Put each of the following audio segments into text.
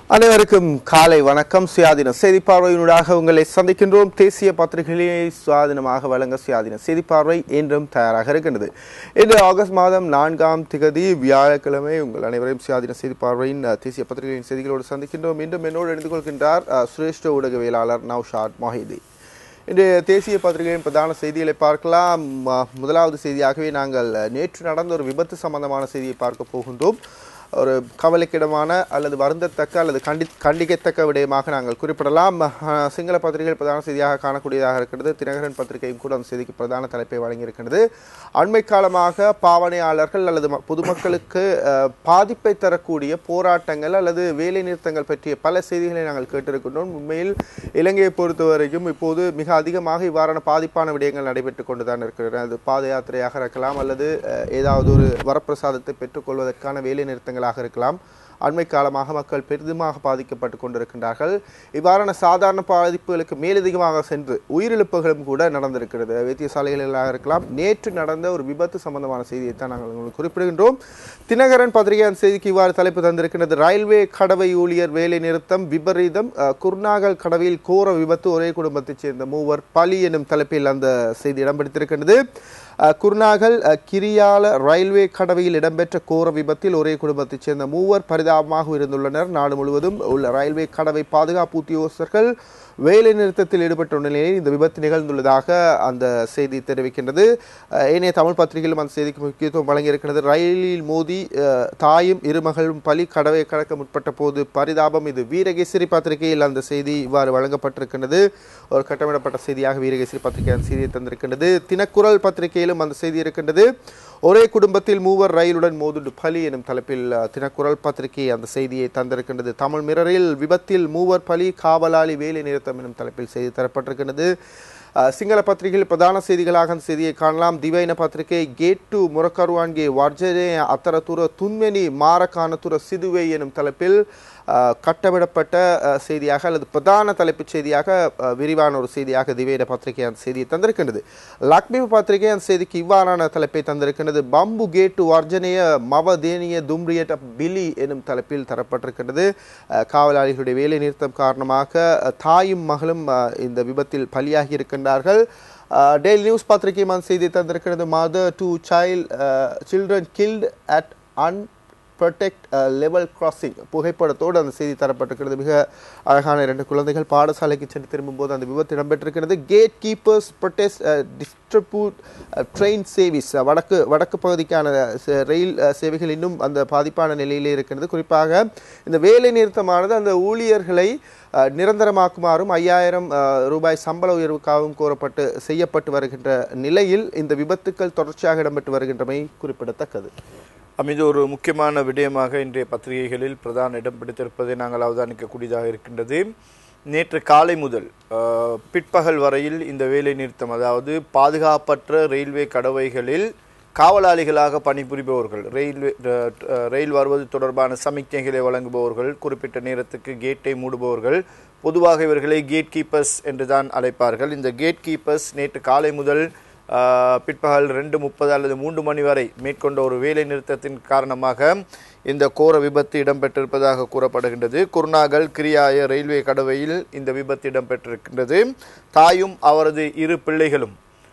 அனைவருக்கும் காலை வணக்கம் சுயாதீன செய்தி பார்வையினூடாக உங்களை சந்திக்கின்றோம் தேசிய பத்திரிகைகளை சுயாதீனமாக வழங்க சுயாதீன செய்தி பார்வை என்றும் தயாராக இருக்கின்றது இன்று ஆகஸ்ட் மாதம் நான்காம் திகதி வியாழக்கிழமை உங்கள் அனைவரையும் சுயாதீன செய்தி பார்வையின் அஹ், தேசிய பத்திரிகைகளின் செய்திகளோடு சந்திக்கின்றோம் இன்றும் என்னோடு இணைந்து கொள்கின்றார் அஹ், சிரேஷ்ட ஊடகவியலாளர் நவ்ஷாத் மொஹிதி இன்றைய தேசிய பத்திரிகையின் பிரதான செய்திகளை பார்க்கலாம் ம- முதலாவது செய்தியாகவே நாங்கள் அஹ், நேற்று நடந்த ஒரு விபத்து சம்பந்தமான செய்தியை பார்க்க போகின்றோம் ஒரு கவலைக்கிடமான அல்லது வருந்தத்தக்க அல்லது கண்டி கண்டிக்கத்தக்க விடயமாக நாங்கள் குறிப்பிடலாம் அஹ், சிங்கள பத்திரிகை பிரதான செய்தியாக காணக்கூடியதாக இருக்கிறது தினகரன் பத்திரிகையும் கூட அந்த செய்திக்கு பிரதான தலைப்பை வழங்கியிருக்கிறது அண்மை காலமாக பாவனையாளர்கள் அல்லது ம- பொதுமக்களுக்கு அஹ், பாதிப்பை தரக்கூடிய போராட்டங்கள் அல்லது வேலை நிறுத்தங்கள் பற்றிய பல செய்திகளை நாங்கள் கேட்டிருக்கின்றோம் உண்மையில் இலங்கையை பொறுத்தவரைக்கும் இப்போது மிக அதிகமாக இவ்வாறான பாதிப்பான விடயங்கள் நடைபெற்றுக் கொண்டுதான் இருக்கிறது அது பாத யாத்திரையாக இருக்கலாம் அல்லது அஹ், ஏதாவது ஒரு வரப்பிரசாதத்தை பெற்றுக்கொள்வதற்கான வேலை நிறுத்தங்களாக இருக்கலாம் அண்மை காலமாக மக்கள் பெரிதுமாக பாதிக்கப்பட்டு கொண்டிருக்கின்றார்கள் இவ்வாறான சாதாரண பாதிப்புகளுக்கு மேலதிகமாக சென்று உயிரிழப்புகளும் கூட நடந்திருக்கிறது வைத்தியசாலைகளாக இருக்கலாம் நேற்று நடந்த ஒரு விபத்து சம்பந்தமான செய்தியை தான் நாங்கள் உங்களுக்கு குறிப்பிடுகின்றோம் தினகரன் பத்திரிகை அந்த செய்திக்கு இவ்வாறு தலைப்பு தந்திருக்கிறது ரயில்வே கடவை ஊழியர் வேலை நிறுத்தம் விபரீதம் அஹ், குர்நாகல் கடவையில் கோர விபத்து ஒரே குடும்பத்தைச் சேர்ந்த மூவர் பலி எனும் தலைப்பில் அந்த செய்தி இடம் பிடித்திருக்கிறது அஹ், குர்நாகல் அஹ், கிரியால ரயில்வே கடவையில் இடம்பெற்ற கோர விபத்தில் ஒரே குடும்பத்தைச் சேர்ந்த மூவர் பரிதாபமாக இருந்துள்ளனர் நாடு முழுவதும் உள்ள ரயில்வே கடவை பாதுகாப்பு உத்தியோகஸ்தர்கள் வேலை நிறுத்தத்தில் ஈடுபட்டுள்ள நிலையில் இந்த விபத்து நிகழ்ந்துள்ளதாக அந்த செய்தி தெரிவிக்கின்றது அஹ், ஏனைய தமிழ் பத்திரிகையிலும் அந்த செய்திக்கு முக்கியத்துவம் வழங்கியிருக்கிறது ரயிலில் மோதி அஹ், தாயும் இருமகளும் பலி கடவை கடக்க முற்பட்ட போது பரிதாபம் இது வீரகேசரி பத்திரிகையில் அந்த செய்தி இவ்வாறு வழங்கப்பட்டிருக்கின்றது ஒரு கட்டமிடப்பட்ட செய்தியாக வீரகேசரி பத்திரிகை அந்த செய்தியை தந்திருக்கின்றது தினக்குரல் பத்திரிகையிலும் அந்த செய்தி இருக்கின்றது ஒரே குடும்பத்தில் மூவர் ரயிலுடன் மோதுண்டு பலி எனும் தலைப்பில் அஹ், தினக்குரல் பத்திரிகை அந்த செய்தியை தந்திருக்கின்றது தமிழ் மிரரில் விபத்தில் மூவர் பலி காவலாளி வேலை நிறுத்தம் எனும் தலைப்பில் செய்தி தரப்பட்டிருக்கின்றது அஹ், சிங்கள பத்திரிகையில் பிரதான செய்திகளாக அந்த செய்தியை காணலாம் திவைன பத்திரிகை கேட் டு முரக்கருவான்கே வர்ஜனே அத்தரத்துற துன்மெனி மாரக்கானத்துற சிதுவை எனும் தலைப்பில் அஹ், கட்டமிடப்பட்ட அஹ், செய்தியாக அல்லது பிரதான தலைப்புச் செய்தியாக அஹ், விரிவான ஒரு செய்தியாக திவேன பத்திரிகை அந்த செய்தியை தந்திருக்கின்றது லக்ஷ்மி பத்திரிகை அந்த செய்திக்கு இவ்வாறான தலைப்பை தந்திருக்கின்றது பம்பு கேட்டு வர்ஜனைய மவ தேனிய தும்ரியட் பிலி எனும் தலைப்பில் தரப்பட்டிருக்கின்றது அஹ், காவலாளிகளுடைய வேலை நிறுத்தம் காரணமாக அஹ், தாயும் மகளும் அஹ், இந்த விபத்தில் பலியாகி இருக்கின்றார்கள் டெய்லி நியூஸ் பத்திரிகையும் அந்த செய்தி தந்திருக்கிறது mother to child children guild at unprotected level crossing புகைப்படத்தோடு அந்த செய்தி தரப்பட்டிருக்கிறது மிக அழகான இரண்டு குழந்தைகள் பாடசாலைக்கு சென்று திரும்பும்போது அந்த விபத்து இடம்பெற்றிருக்கிறது gate keepers protest distribute train சேவிஸ் வடக்கு வடக்கு பகுதிக்கான ச- ரயில் அஹ், சேவைகள் இன்னும் அந்த பாதிப்பான நிலையிலே இருக்கிறது குறிப்பாக இந்த வேலை நிறுத்தமானது அந்த ஊழியர்களை அஹ், நிரந்தரமாக்குமாறும் ஐயாயிரம் அஹ், ரூபாய் சம்பள உயர்வுக்காகவும் கோரப்பட்டு செய்யப்பட்டு வருகின்ற நிலையில் இந்த விபத்துக்கள் தொடர்ச்சியாக இடம்பெற்று வருகின்றமை குறிப்பிடத்தக்கது அமைது ஒரு முக்கியமான விடயமாக இன்றைய பத்திரிகைகளில் பிரதான இடம் பிடித்திருப்பதை நாங்கள் அவதானிக்கக்கூடியதாக இருக்கின்றது நேற்று காலை முதல் அஹ், பிற்பகல் வரையில் இந்த வேலை நிறுத்தம் அதாவது பாதுகாப்பற்ற ரயில்வே கடவைகளில் காவலாளிகளாக பணிபுரிபவர்கள் ரயில்வே அஹ், அஹ், ரயில் வருவது தொடர்பான சமிக்ஞைகளை வழங்குபவர்கள் குறிப்பிட்ட நேரத்துக்கு கேட்டை மூடுபவர்கள் பொதுவாக இவர்களை கேட் கீப்பர்ஸ் என்று தான் அழைப்பார்கள் இந்த கேட் கீப்பர்ஸ் நேற்று காலை முதல் ஆஹ் பிற்பகல் ரெண்டு முப்பது அல்லது மூன்று மணி வரை மேற்கொண்ட ஒரு வேலை நிறுத்தத்தின் காரணமாக இந்த கோர விபத்து இடம்பெற்றிருப்பதாக கூறப்படுகின்றது குருநாகல் கிரியாய ரயில்வே கடவையில் இந்த விபத்து இடம்பெற்றிருக்கின்றது தாயும் அவரது இரு பிள்ளைகளும்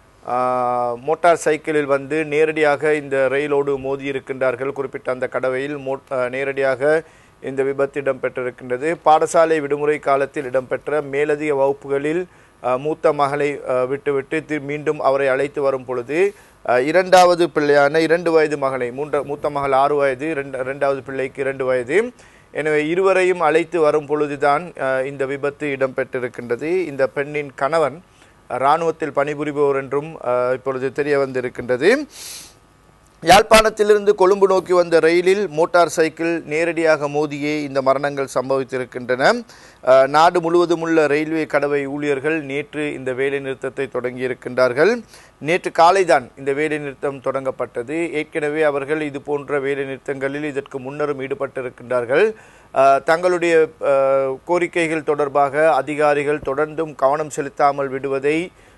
ஆஹ் மோட்டார் சைக்கிளில் வந்து நேரடியாக இந்த ரயிலோடு மோதி இருக்கின்றார்கள் குறிப்பிட்ட அந்த கடவையில் மோ ஆஹ் நேரடியாக இந்த விபத்து இடம்பெற்றிருக்கின்றது பாடசாலை விடுமுறை காலத்தில் இடம்பெற்ற மேலதிக வகுப்புகளில் ஆஹ் மூத்த மகளை ஆஹ் விட்டுவிட்டு தி- மீண்டும் அவரை அழைத்து வரும் பொழுது ஆஹ் இரண்டாவது பிள்ளையான இரண்டு வயது மகளை மூன்ற மூத்த மகள் ஆறு வயது இரண்டு இரண்டாவது பிள்ளைக்கு இரண்டு வயது எனவே இருவரையும் அழைத்து வரும் பொழுதுதான் ஆஹ் இந்த விபத்து இடம்பெற்றிருக்கின்றது இந்த பெண்ணின் கணவன் இராணுவத்தில் பணிபுரிபவர் என்றும் ஆஹ் இப்பொழுது தெரிய வந்திருக்கின்றது யாழ்ப்பாணத்திலிருந்து கொழும்பு நோக்கி வந்த ரயிலில் மோட்டார் சைக்கிள் நேரடியாக மோதியே இந்த மரணங்கள் சம்பவித்திருக்கின்றன அஹ், நாடு முழுவதும் உள்ள ரயில்வே கடவை ஊழியர்கள் நேற்று இந்த வேலை நிறுத்தத்தை தொடங்கியிருக்கின்றார்கள் நேற்று காலைதான் இந்த வேலை நிறுத்தம் தொடங்கப்பட்டது ஏற்கனவே அவர்கள் இது போன்ற வேலை நிறுத்தங்களில் இதற்கு முன்னரும் ஈடுபட்டிருக்கின்றார்கள் அஹ், தங்களுடைய அஹ், கோரிக்கைகள் தொடர்பாக அதிகாரிகள் தொடர்ந்தும் கவனம் செலுத்தாமல் விடுவதை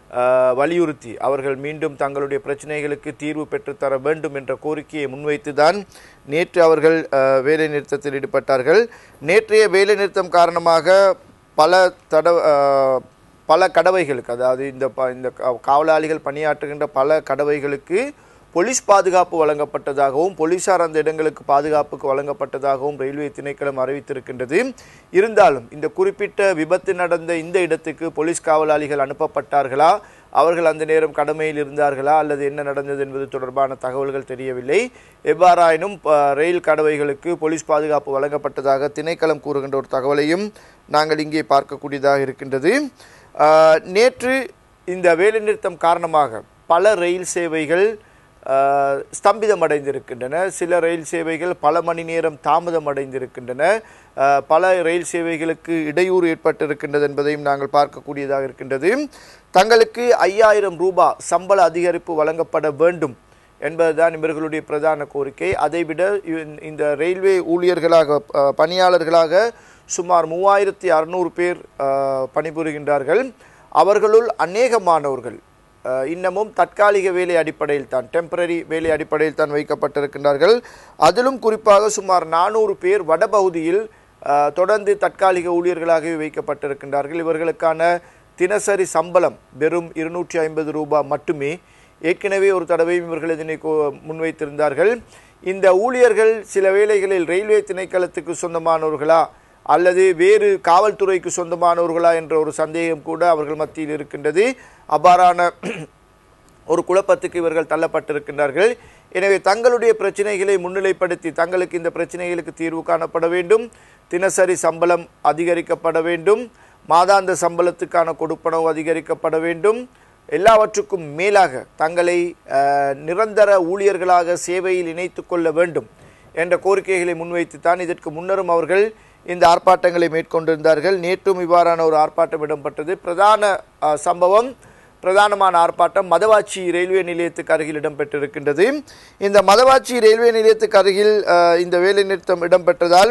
அஹ், வலியுறுத்தி அவர்கள் மீண்டும் தங்களுடைய பிரச்சனைகளுக்கு தீர்வு பெற்றுத்தர வேண்டும் என்ற கோரிக்கையை முன்வைத்துதான் நேற்று அவர்கள் அஹ், வேலை நிறுத்தத்தில் ஈடுபட்டார்கள் நேற்றைய வேலை நிறுத்தம் காரணமாக பல தட அஹ், பல கடவைகளுக்கு அதாவது இந்த ப- இந்த கா- காவலாளிகள் பணியாற்றுகின்ற பல கடவைகளுக்கு போலீஸ் பாதுகாப்பு வழங்கப்பட்டதாகவும் போலீசார் அந்த இடங்களுக்கு பாதுகாப்புக்கு வழங்கப்பட்டதாகவும் ரயில்வே திணைக்களம் அறிவித்திருக்கின்றது இருந்தாலும் இந்த குறிப்பிட்ட விபத்து நடந்த இந்த இடத்துக்கு போலீஸ் காவலாளிகள் அனுப்பப்பட்டார்களா அவர்கள் அந்த நேரம் கடமையில் இருந்தார்களா அல்லது என்ன நடந்தது என்பது தொடர்பான தகவல்கள் தெரியவில்லை எவ்வாறாயினும் ப- ரயில் கடவைகளுக்கு போலீஸ் பாதுகாப்பு வழங்கப்பட்டதாக திணைக்களம் கூறுகின்ற ஒரு தகவலையும் நாங்கள் இங்கே பார்க்கக்கூடியதாக இருக்கின்றது ஆஹ், நேற்று இந்த வேலைநிறுத்தம் காரணமாக பல ரயில் சேவைகள் ஆஹ், ஸ்தம்பிதமடைந்திருக்கின்றன சில ரயில் சேவைகள் பல மணி நேரம் தாமதம் அடைந்திருக்கின்றன ஆஹ், பல ரயில் சேவைகளுக்கு இடையூறு ஏற்பட்டிருக்கின்றது என்பதையும் நாங்கள் பார்க்கக்கூடியதாக இருக்கின்றது தங்களுக்கு ஐயாயிரம் ரூபாய் சம்பள அதிகரிப்பு வழங்கப்பட வேண்டும் என்பதுதான் இவர்களுடைய பிரதான கோரிக்கை அதைவிட இவ்- இந்த ரயில்வே ஊழியர்களாக அஹ், பணியாளர்களாக சுமார் மூவாயிரத்தி அறுநூறு பேர் அஹ், பணிபுரிகின்றார்கள் அவர்களுள் அநேகமானவர்கள் அஹ், இன்னமும் தற்காலிக வேலை அடிப்படையில் தான் டெம்பரரி வேலை அடிப்படையில் தான் வைக்கப்பட்டிருக்கின்றார்கள் அதிலும் குறிப்பாக சுமார் நானூறு பேர் வடபகுதியில் அஹ், தொடர்ந்து தற்காலிக ஊழியர்களாகவே வைக்கப்பட்டிருக்கின்றார்கள் இவர்களுக்கான தினசரி சம்பளம் வெறும் இருநூற்றி ஐம்பது ரூபாய் மட்டுமே ஏற்கனவே ஒரு தடவையும் இவர்கள் இதனை கோ- முன்வைத்திருந்தார்கள் இந்த ஊழியர்கள் சில வேளைகளில் ரயில்வே திணைக்களத்துக்கு சொந்தமானவர்களா அல்லது வேறு காவல்துறைக்கு சொந்தமானவர்களா என்ற ஒரு சந்தேகம் கூட அவர்கள் மத்தியில் இருக்கின்றது அவ்வாறான ஒரு குழப்பத்துக்கு இவர்கள் தள்ளப்பட்டிருக்கின்றார்கள் எனவே தங்களுடைய பிரச்சனைகளை முன்னிலைப்படுத்தி தங்களுக்கு இந்த பிரச்சனைகளுக்கு தீர்வு காணப்பட வேண்டும் தினசரி சம்பளம் அதிகரிக்கப்பட வேண்டும் மாதாந்த சம்பளத்துக்கான கொடுப்பனவு அதிகரிக்கப்பட வேண்டும் எல்லாவற்றுக்கும் மேலாக தங்களை அஹ், நிரந்தர ஊழியர்களாக சேவையில் இணைத்துக் கொள்ள வேண்டும் என்ற கோரிக்கைகளை முன்வைத்து தான் இதற்கு முன்னரும் அவர்கள் இந்த ஆர்ப்பாட்டங்களை மேற்கொண்டிருந்தார்கள் நேற்றும் இவ்வாறான ஒரு ஆர்ப்பாட்டம் இடம்பெற்றது பிரதான அஹ், சம்பவம் பிரதானமான ஆர்ப்பாட்டம் மதவாச்சி ரயில்வே நிலையத்துக்கு அருகில் இடம்பெற்றிருக்கின்றது இந்த மதவாச்சி ரயில்வே நிலையத்துக்கு அருகில் அஹ், இந்த வேலைநிறுத்தம் இடம்பெற்றதால்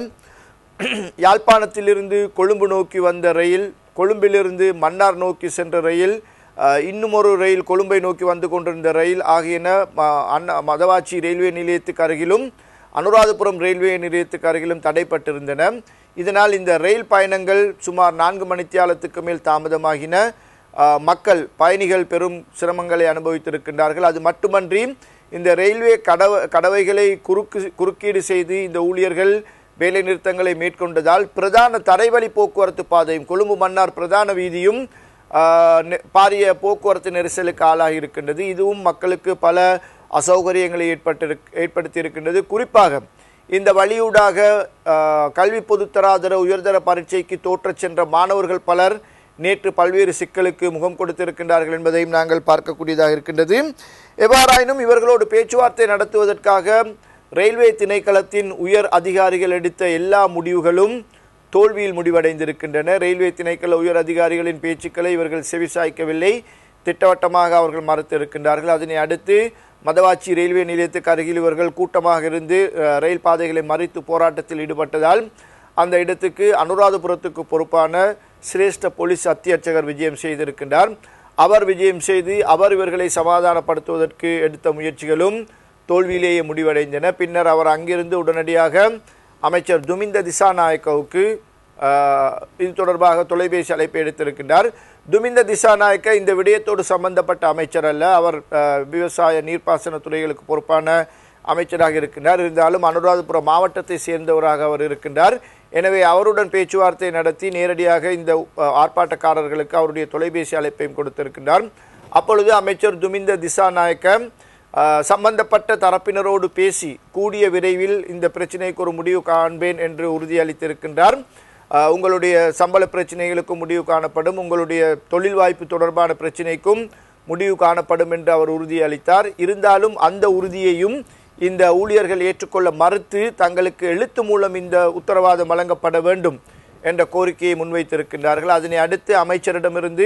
யாழ்ப்பாணத்திலிருந்து கொழும்பு நோக்கி வந்த ரயில் கொழும்பிலிருந்து மன்னார் நோக்கி சென்ற ரயில் அஹ், இன்னும் ஒரு ரயில் கொழும்பை நோக்கி வந்து கொண்டிருந்த ரயில் ஆகியன ம- அண்ணா மதவாச்சி ரயில்வே நிலையத்துக்கு அருகிலும் அனுராதபுரம் ரயில்வே நிலையத்துக்கு அருகிலும் தடைப்பட்டிருந்தன இதனால் இந்த ரயில் பயணங்கள் சுமார் நான்கு மணித்தியாலத்துக்கு மேல் தாமதமாகின அஹ், மக்கள் பயணிகள் பெரும் சிரமங்களை அனுபவித்திருக்கின்றார்கள் அது மட்டுமன்றி இந்த ரயில்வே கடவ கடவைகளை குறுக்கு குறுக்கீடு செய்து இந்த ஊழியர்கள் வேலை நிறுத்தங்களை மேற்கொண்டதால் பிரதான தரைவழி போக்குவரத்து பாதையும் கொழும்பு மன்னார் பிரதான வீதியும் ஆஹ், நெ- பாரிய போக்குவரத்து நெரிசலுக்கு ஆளாகி இருக்கின்றது இதுவும் மக்களுக்கு பல அசௌகரியங்களை ஏற்பட்டு ஏற்படுத்தி இருக்கின்றது குறிப்பாக இந்த வழியூடாக ஆஹ், கல்வி பொதுத்தராதர உயர்தர பரீட்சைக்கு தோற்றச் சென்ற மாணவர்கள் பலர் நேற்று பல்வேறு சிக்கலுக்கு முகம் கொடுத்திருக்கின்றார்கள் என்பதையும் நாங்கள் பார்க்கக்கூடியதாக இருக்கின்றது எவ்வாறாயினும் இவர்களோடு பேச்சுவார்த்தை நடத்துவதற்காக ரயில்வே திணைக்களத்தின் உயர் அதிகாரிகள் எடுத்த எல்லா முடிவுகளும் தோல்வியில் முடிவடைந்திருக்கின்றன ரயில்வே திணைக்கள உயர் அதிகாரிகளின் பேச்சுக்களை இவர்கள் செவிசாய்க்கவில்லை திட்டவட்டமாக அவர்கள் மறுத்திருக்கின்றார்கள் அதனை அடுத்து மதவாச்சி ரயில்வே நிலையத்துக்கு அருகில் இவர்கள் கூட்டமாக இருந்து அஹ், ரயில் பாதைகளை மறித்து போராட்டத்தில் ஈடுபட்டதால் அந்த இடத்துக்கு அனுராதபுரத்துக்கு பொறுப்பான சிரேஷ்ட போலீஸ் அத்தியட்சகர் விஜயம் செய்திருக்கின்றார் அவர் விஜயம் செய்து அவர் இவர்களை சமாதானப்படுத்துவதற்கு எடுத்த முயற்சிகளும் தோல்வியிலேயே முடிவடைந்தன பின்னர் அவர் அங்கிருந்து உடனடியாக அமைச்சர் துமிந்த திசாநாயக்கவுக்கு ஆஹ், இது தொடர்பாக தொலைபேசி அழைப்பு எடுத்திருக்கின்றார் துமிந்த திசாநாயக்க இந்த விடயத்தோடு சம்பந்தப்பட்ட அமைச்சர் அல்ல அவர் ஆஹ், விவசாய நீர்ப்பாசன துறைகளுக்கு பொறுப்பான அமைச்சராக இருக்கின்றார் இருந்தாலும் அனுராதபுரம் மாவட்டத்தை சேர்ந்தவராக அவர் இருக்கின்றார் எனவே அவருடன் பேச்சுவார்த்தை நடத்தி நேரடியாக இந்த அஹ், ஆர்ப்பாட்டக்காரர்களுக்கு அவருடைய தொலைபேசி அழைப்பையும் கொடுத்திருக்கின்றார் அப்பொழுது அமைச்சர் துமிந்த திசாநாயக்க அஹ், சம்பந்தப்பட்ட தரப்பினரோடு பேசி கூடிய விரைவில் இந்த பிரச்சினைக்கு ஒரு முடிவு காண்பேன் என்று உறுதியளித்திருக்கின்றார் அஹ், உங்களுடைய சம்பள பிரச்சனைகளுக்கு முடிவு காணப்படும் உங்களுடைய தொழில் வாய்ப்பு தொடர்பான பிரச்சினைக்கும் முடிவு காணப்படும் என்று அவர் உறுதியளித்தார் இருந்தாலும் அந்த உறுதியையும் இந்த ஊழியர்கள் ஏற்றுக்கொள்ள மறுத்து தங்களுக்கு எழுத்து மூலம் இந்த உத்தரவாதம் வழங்கப்பட வேண்டும் என்ற கோரிக்கையை முன்வைத்திருக்கின்றார்கள் அதனை அடுத்து அமைச்சரிடமிருந்து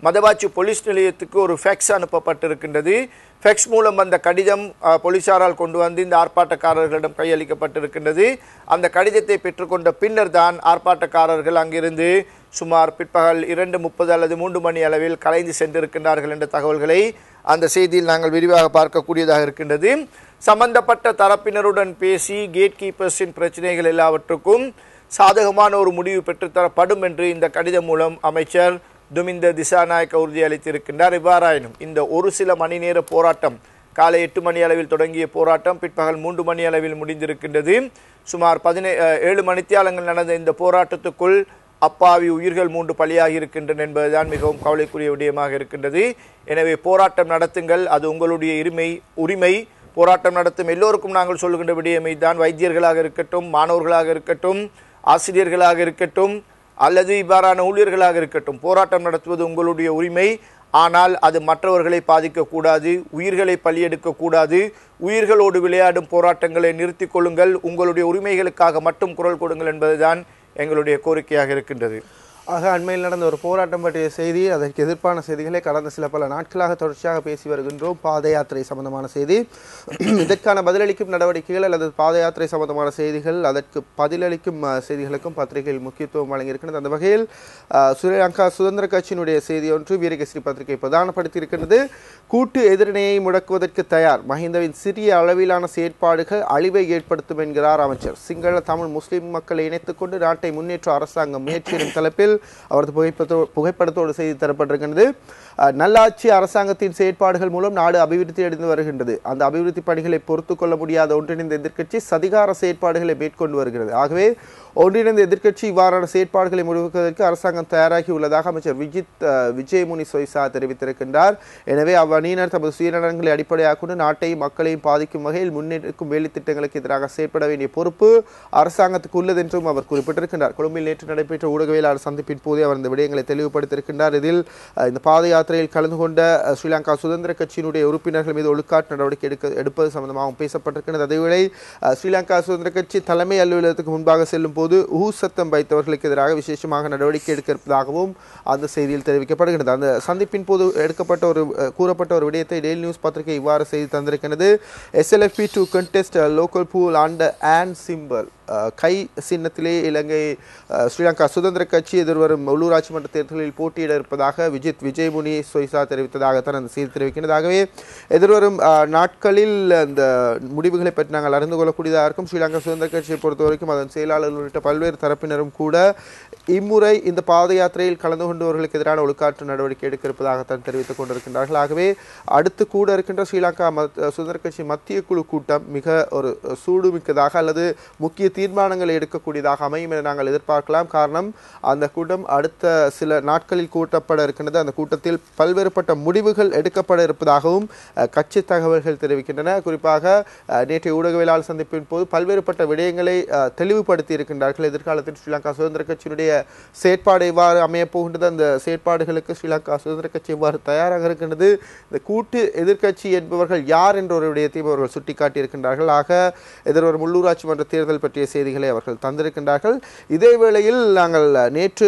மதவாச்சி போலீஸ் நிலையத்துக்கு ஒரு ஃபேக்ஸ் அனுப்பப்பட்டிருக்கின்றது ஃபேக்ஸ் மூலம் அந்த கடிதம் அஹ், போலீசாரால் கொண்டு வந்து இந்த ஆர்ப்பாட்டக்காரர்களிடம் கையளிக்கப்பட்டிருக்கின்றது அந்த கடிதத்தை பெற்றுக்கொண்ட பின்னர் தான் ஆர்ப்பாட்டக்காரர்கள் அங்கிருந்து சுமார் பிற்பகல் இரண்டு முப்பது அல்லது மூன்று மணி அளவில் கலைந்து சென்றிருக்கின்றார்கள் என்ற தகவல்களை அந்த செய்தியில் நாங்கள் விரிவாக பார்க்கக்கூடியதாக இருக்கின்றது சம்பந்தப்பட்ட தரப்பினருடன் பேசி கேட் கீப்பர்ஸின் பிரச்சனைகள் எல்லாவற்றுக்கும் சாதகமான ஒரு முடிவு பெற்றுத்தரப்படும் என்று இந்த கடிதம் மூலம் அமைச்சர் துமிந்த திசாநாயக்க உறுதியளித்திருக்கின்றார் இவ்வாறாயினும் இந்த ஒரு சில மணி நேர போராட்டம் காலை எட்டு மணி அளவில் தொடங்கிய போராட்டம் பிற்பகல் மூன்று மணி அளவில் முடிந்திருக்கின்றது சுமார் பதினே அஹ், ஏழு மணித்தியாலங்கள் நடந்த இந்த போராட்டத்துக்குள் அப்பாவி உயிர்கள் மூன்று பலியாகி இருக்கின்றன என்பதுதான் மிகவும் கவலைக்குரிய விடயமாக இருக்கின்றது எனவே போராட்டம் நடத்துங்கள் அது உங்களுடைய உரிமை உரிமை போராட்டம் நடத்தும் எல்லோருக்கும் நாங்கள் சொல்லுகின்ற விடயமை தான் வைத்தியர்களாக இருக்கட்டும் மாணவர்களாக இருக்கட்டும் ஆசிரியர்களாக இருக்கட்டும் அல்லது இவ்வாறான ஊழியர்களாக இருக்கட்டும் போராட்டம் நடத்துவது உங்களுடைய உரிமை ஆனால் அது மற்றவர்களை பாதிக்கக்கூடாது உயிர்களை பலியெடுக்கக்கூடாது உயிர்களோடு விளையாடும் போராட்டங்களை நிறுத்திக் கொள்ளுங்கள் உங்களுடைய உரிமைகளுக்காக மட்டும் குரல் கொடுங்கள் என்பதுதான் எங்களுடைய கோரிக்கையாக இருக்கின்றது ஆக அண்மையில் நடந்த ஒரு போராட்டம் பற்றிய செய்தி அதற்கு எதிர்ப்பான செய்திகளை கடந்த சில பல நாட்களாக தொடர்ச்சியாக பேசி வருகின்றோம் பாத யாத்திரை சம்பந்தமான செய்தி இதற்கான பதிலளிக்கும் நடவடிக்கைகள் அல்லது பாத யாத்திரை சம்பந்தமான செய்திகள் அதற்கு பதிலளிக்கும் அஹ், செய்திகளுக்கும் பத்திரிகையில் முக்கியத்துவம் வழங்கியிருக்கிறது அந்த வகையில் அஹ், ஸ்ரீலங்கா சுதந்திர கட்சியினுடைய செய்தி ஒன்று வீரகேசரி பத்திரிகை பிரதானப்படுத்தியிருக்கிறது கூட்டு எதிரணையை முடக்குவதற்கு தயார் மஹிந்தவின் சிறிய அளவிலான செயற்பாடுகள் அழிவை ஏற்படுத்தும் என்கிறார் அமைச்சர் சிங்கள தமிழ் முஸ்லிம் மக்களை இணைத்துக் கொண்டு நாட்டை முன்னேற்ற அரசாங்கம் முயற்சி எனும் தலைப்பில் அவரது புகைப்படத்தோ புகைப்படத்தோடு செய்தி தரப்பட்டிருக்கிறது அஹ், நல்லாட்சி அரசாங்கத்தின் செயற்பாடுகள் மூலம் நாடு அபிவிருத்தி அடைந்து வருகின்றது அந்த அபிவிருத்தி பணிகளை பொறுத்து கொள்ள முடியாத ஒன்றிணைந்த எதிர்க்கட்சி சதிகார செயற்பாடுகளை மேற்கொண்டு வருகிறது ஆகவே ஒன்றிணைந்த எதிர்க்கட்சி இவ்வாறான செயற்பாடுகளை முடுக்குவதற்கு அரசாங்கம் தயாராகி உள்ளதாக அமைச்சர் விஜித் அஹ், விஜயமுனி சொய்சா தெரிவித்திருக்கின்றார் எனவே அவ்வணியினர் தமது சுயநலன்களை அடிப்படையாக கொண்டு நாட்டையும் மக்களையும் பாதிக்கும் வகையில் முன்னெடுக்கும் வேலை திட்டங்களுக்கு எதிராக செயற்பட வேண்டிய பொறுப்பு அரசாங்கத்துக்கு உள்ளது என்றும் அவர் குறிப்பிட்டிருக்கின்றார் கொழும்பில் நேற்று நடைபெற்ற ஊடகவியலாளர் சந்திப்பின் போதே அவர் இந்த விடயங்களை தெளிவுபடுத்தியிருக்கின்றார் இதில் அஹ், இந்த பாத யாத்திரையில் கலந்து கொண்ட அஹ், ஸ்ரீலங்கா சுதந்திர கட்சியினுடைய உறுப்பினர்கள் மீது ஒழுக்காட்டு நடவடிக்கை எடுக்க எடுப்பது சம்பந்தமாகவும் பேசப்பட்டிருக்கிறது அதேவேளை அஹ், ஸ்ரீலங்கா சுதந்திர கட்சி தலைமை அலுவலகத்துக்கு முன்பாக செல்லும் போது ஊ சத்தம் வைத்தவர்களுக்கு எதிராக விசேஷமாக நடவடிக்கை எடுக்க இருப்பதாகவும் அந்த செய்தியில் தெரிவிக்கப்படுகிறது அந்த சந்திப்பின் போது எடுக்கப்பட்ட ஒரு அஹ், கூறப்பட்ட ஒரு விடயத்தை டெய்லி நியூஸ் பத்திரிகை இவ்வாறு செய்தி தந்திருக்கிறது SLFP to contest local polls and and symbol கை சின்னத்திலே இலங்கை அஹ், ஸ்ரீலங்கா சுதந்திர கட்சி எதிர்வரும் உள்ளூராட்சி மன்ற தேர்தலில் போட்டியிட இருப்பதாக விஜித் விஜயமுனி சொய்சா தெரிவித்ததாகத்தான் அந்த செய்தி தெரிவிக்கிறது ஆகவே எதிர்வரும் அஹ், நாட்களில் அந்த முடிவுகளை பற்றி நாங்கள் அறிந்து கொள்ளக்கூடியதாக இருக்கும் ஸ்ரீலங்கா சுதந்திர கட்சியை பொறுத்த வரைக்கும் அதன் செயலாளர்கள் உள்ளிட்ட பல்வேறு தரப்பினரும் கூட இம்முறை இந்த பாத யாத்திரையில் கலந்து கொண்டவர்களுக்கு எதிரான ஒழுக்காற்று நடவடிக்கை எடுக்க இருப்பதாகத்தான் தெரிவித்துக் கொண்டிருக்கின்றார்கள் ஆகவே அடுத்து கூட இருக்கின்ற ஸ்ரீலங்கா மத்- சுதந்திர கட்சி மத்திய குழு கூட்டம் மிக ஒரு சூடுமிக்கதாக அல்லது முக்கிய தீர்மானங்களை எடுக்கக்கூடியதாக அமையும் என நாங்கள் எதிர்பார்க்கலாம் காரணம் அந்த கூட்டம் அடுத்த சில நாட்களில் கூட்டப்பட இருக்கின்றது அந்த கூட்டத்தில் பல்வேறுபட்ட முடிவுகள் எடுக்கப்பட இருப்பதாகவும் அஹ், கட்சி தகவல்கள் தெரிவிக்கின்றன குறிப்பாக அஹ், நேற்றைய ஊடகவியலாளர் சந்திப்பின் போது பல்வேறுபட்ட விடயங்களை அஹ், தெளிவுபடுத்தி இருக்கின்றார்கள் எதிர்காலத்தில் ஸ்ரீலங்கா சுதந்திர கட்சியினுடைய செயற்பாடு எவ்வாறு அமையப் போகின்றது அந்த செயற்பாடுகளுக்கு ஸ்ரீலங்கா சுதந்திர கட்சி எவ்வாறு தயாராக இருக்கின்றது இந்த கூட்டு எதிர்க்கட்சி என்பவர்கள் யார் என்ற ஒரு விடயத்தையும் அவர்கள் சுட்டிக்காட்டியிருக்கின்றார்கள் ஆக எதிர்வரும் உள்ளூராட்சி மன்ற தேர்தல் பற்றிய செய்திகளை அவர்கள் தந்திருக்கின்றார்கள் இதே வேளையில் நாங்கள் நேற்று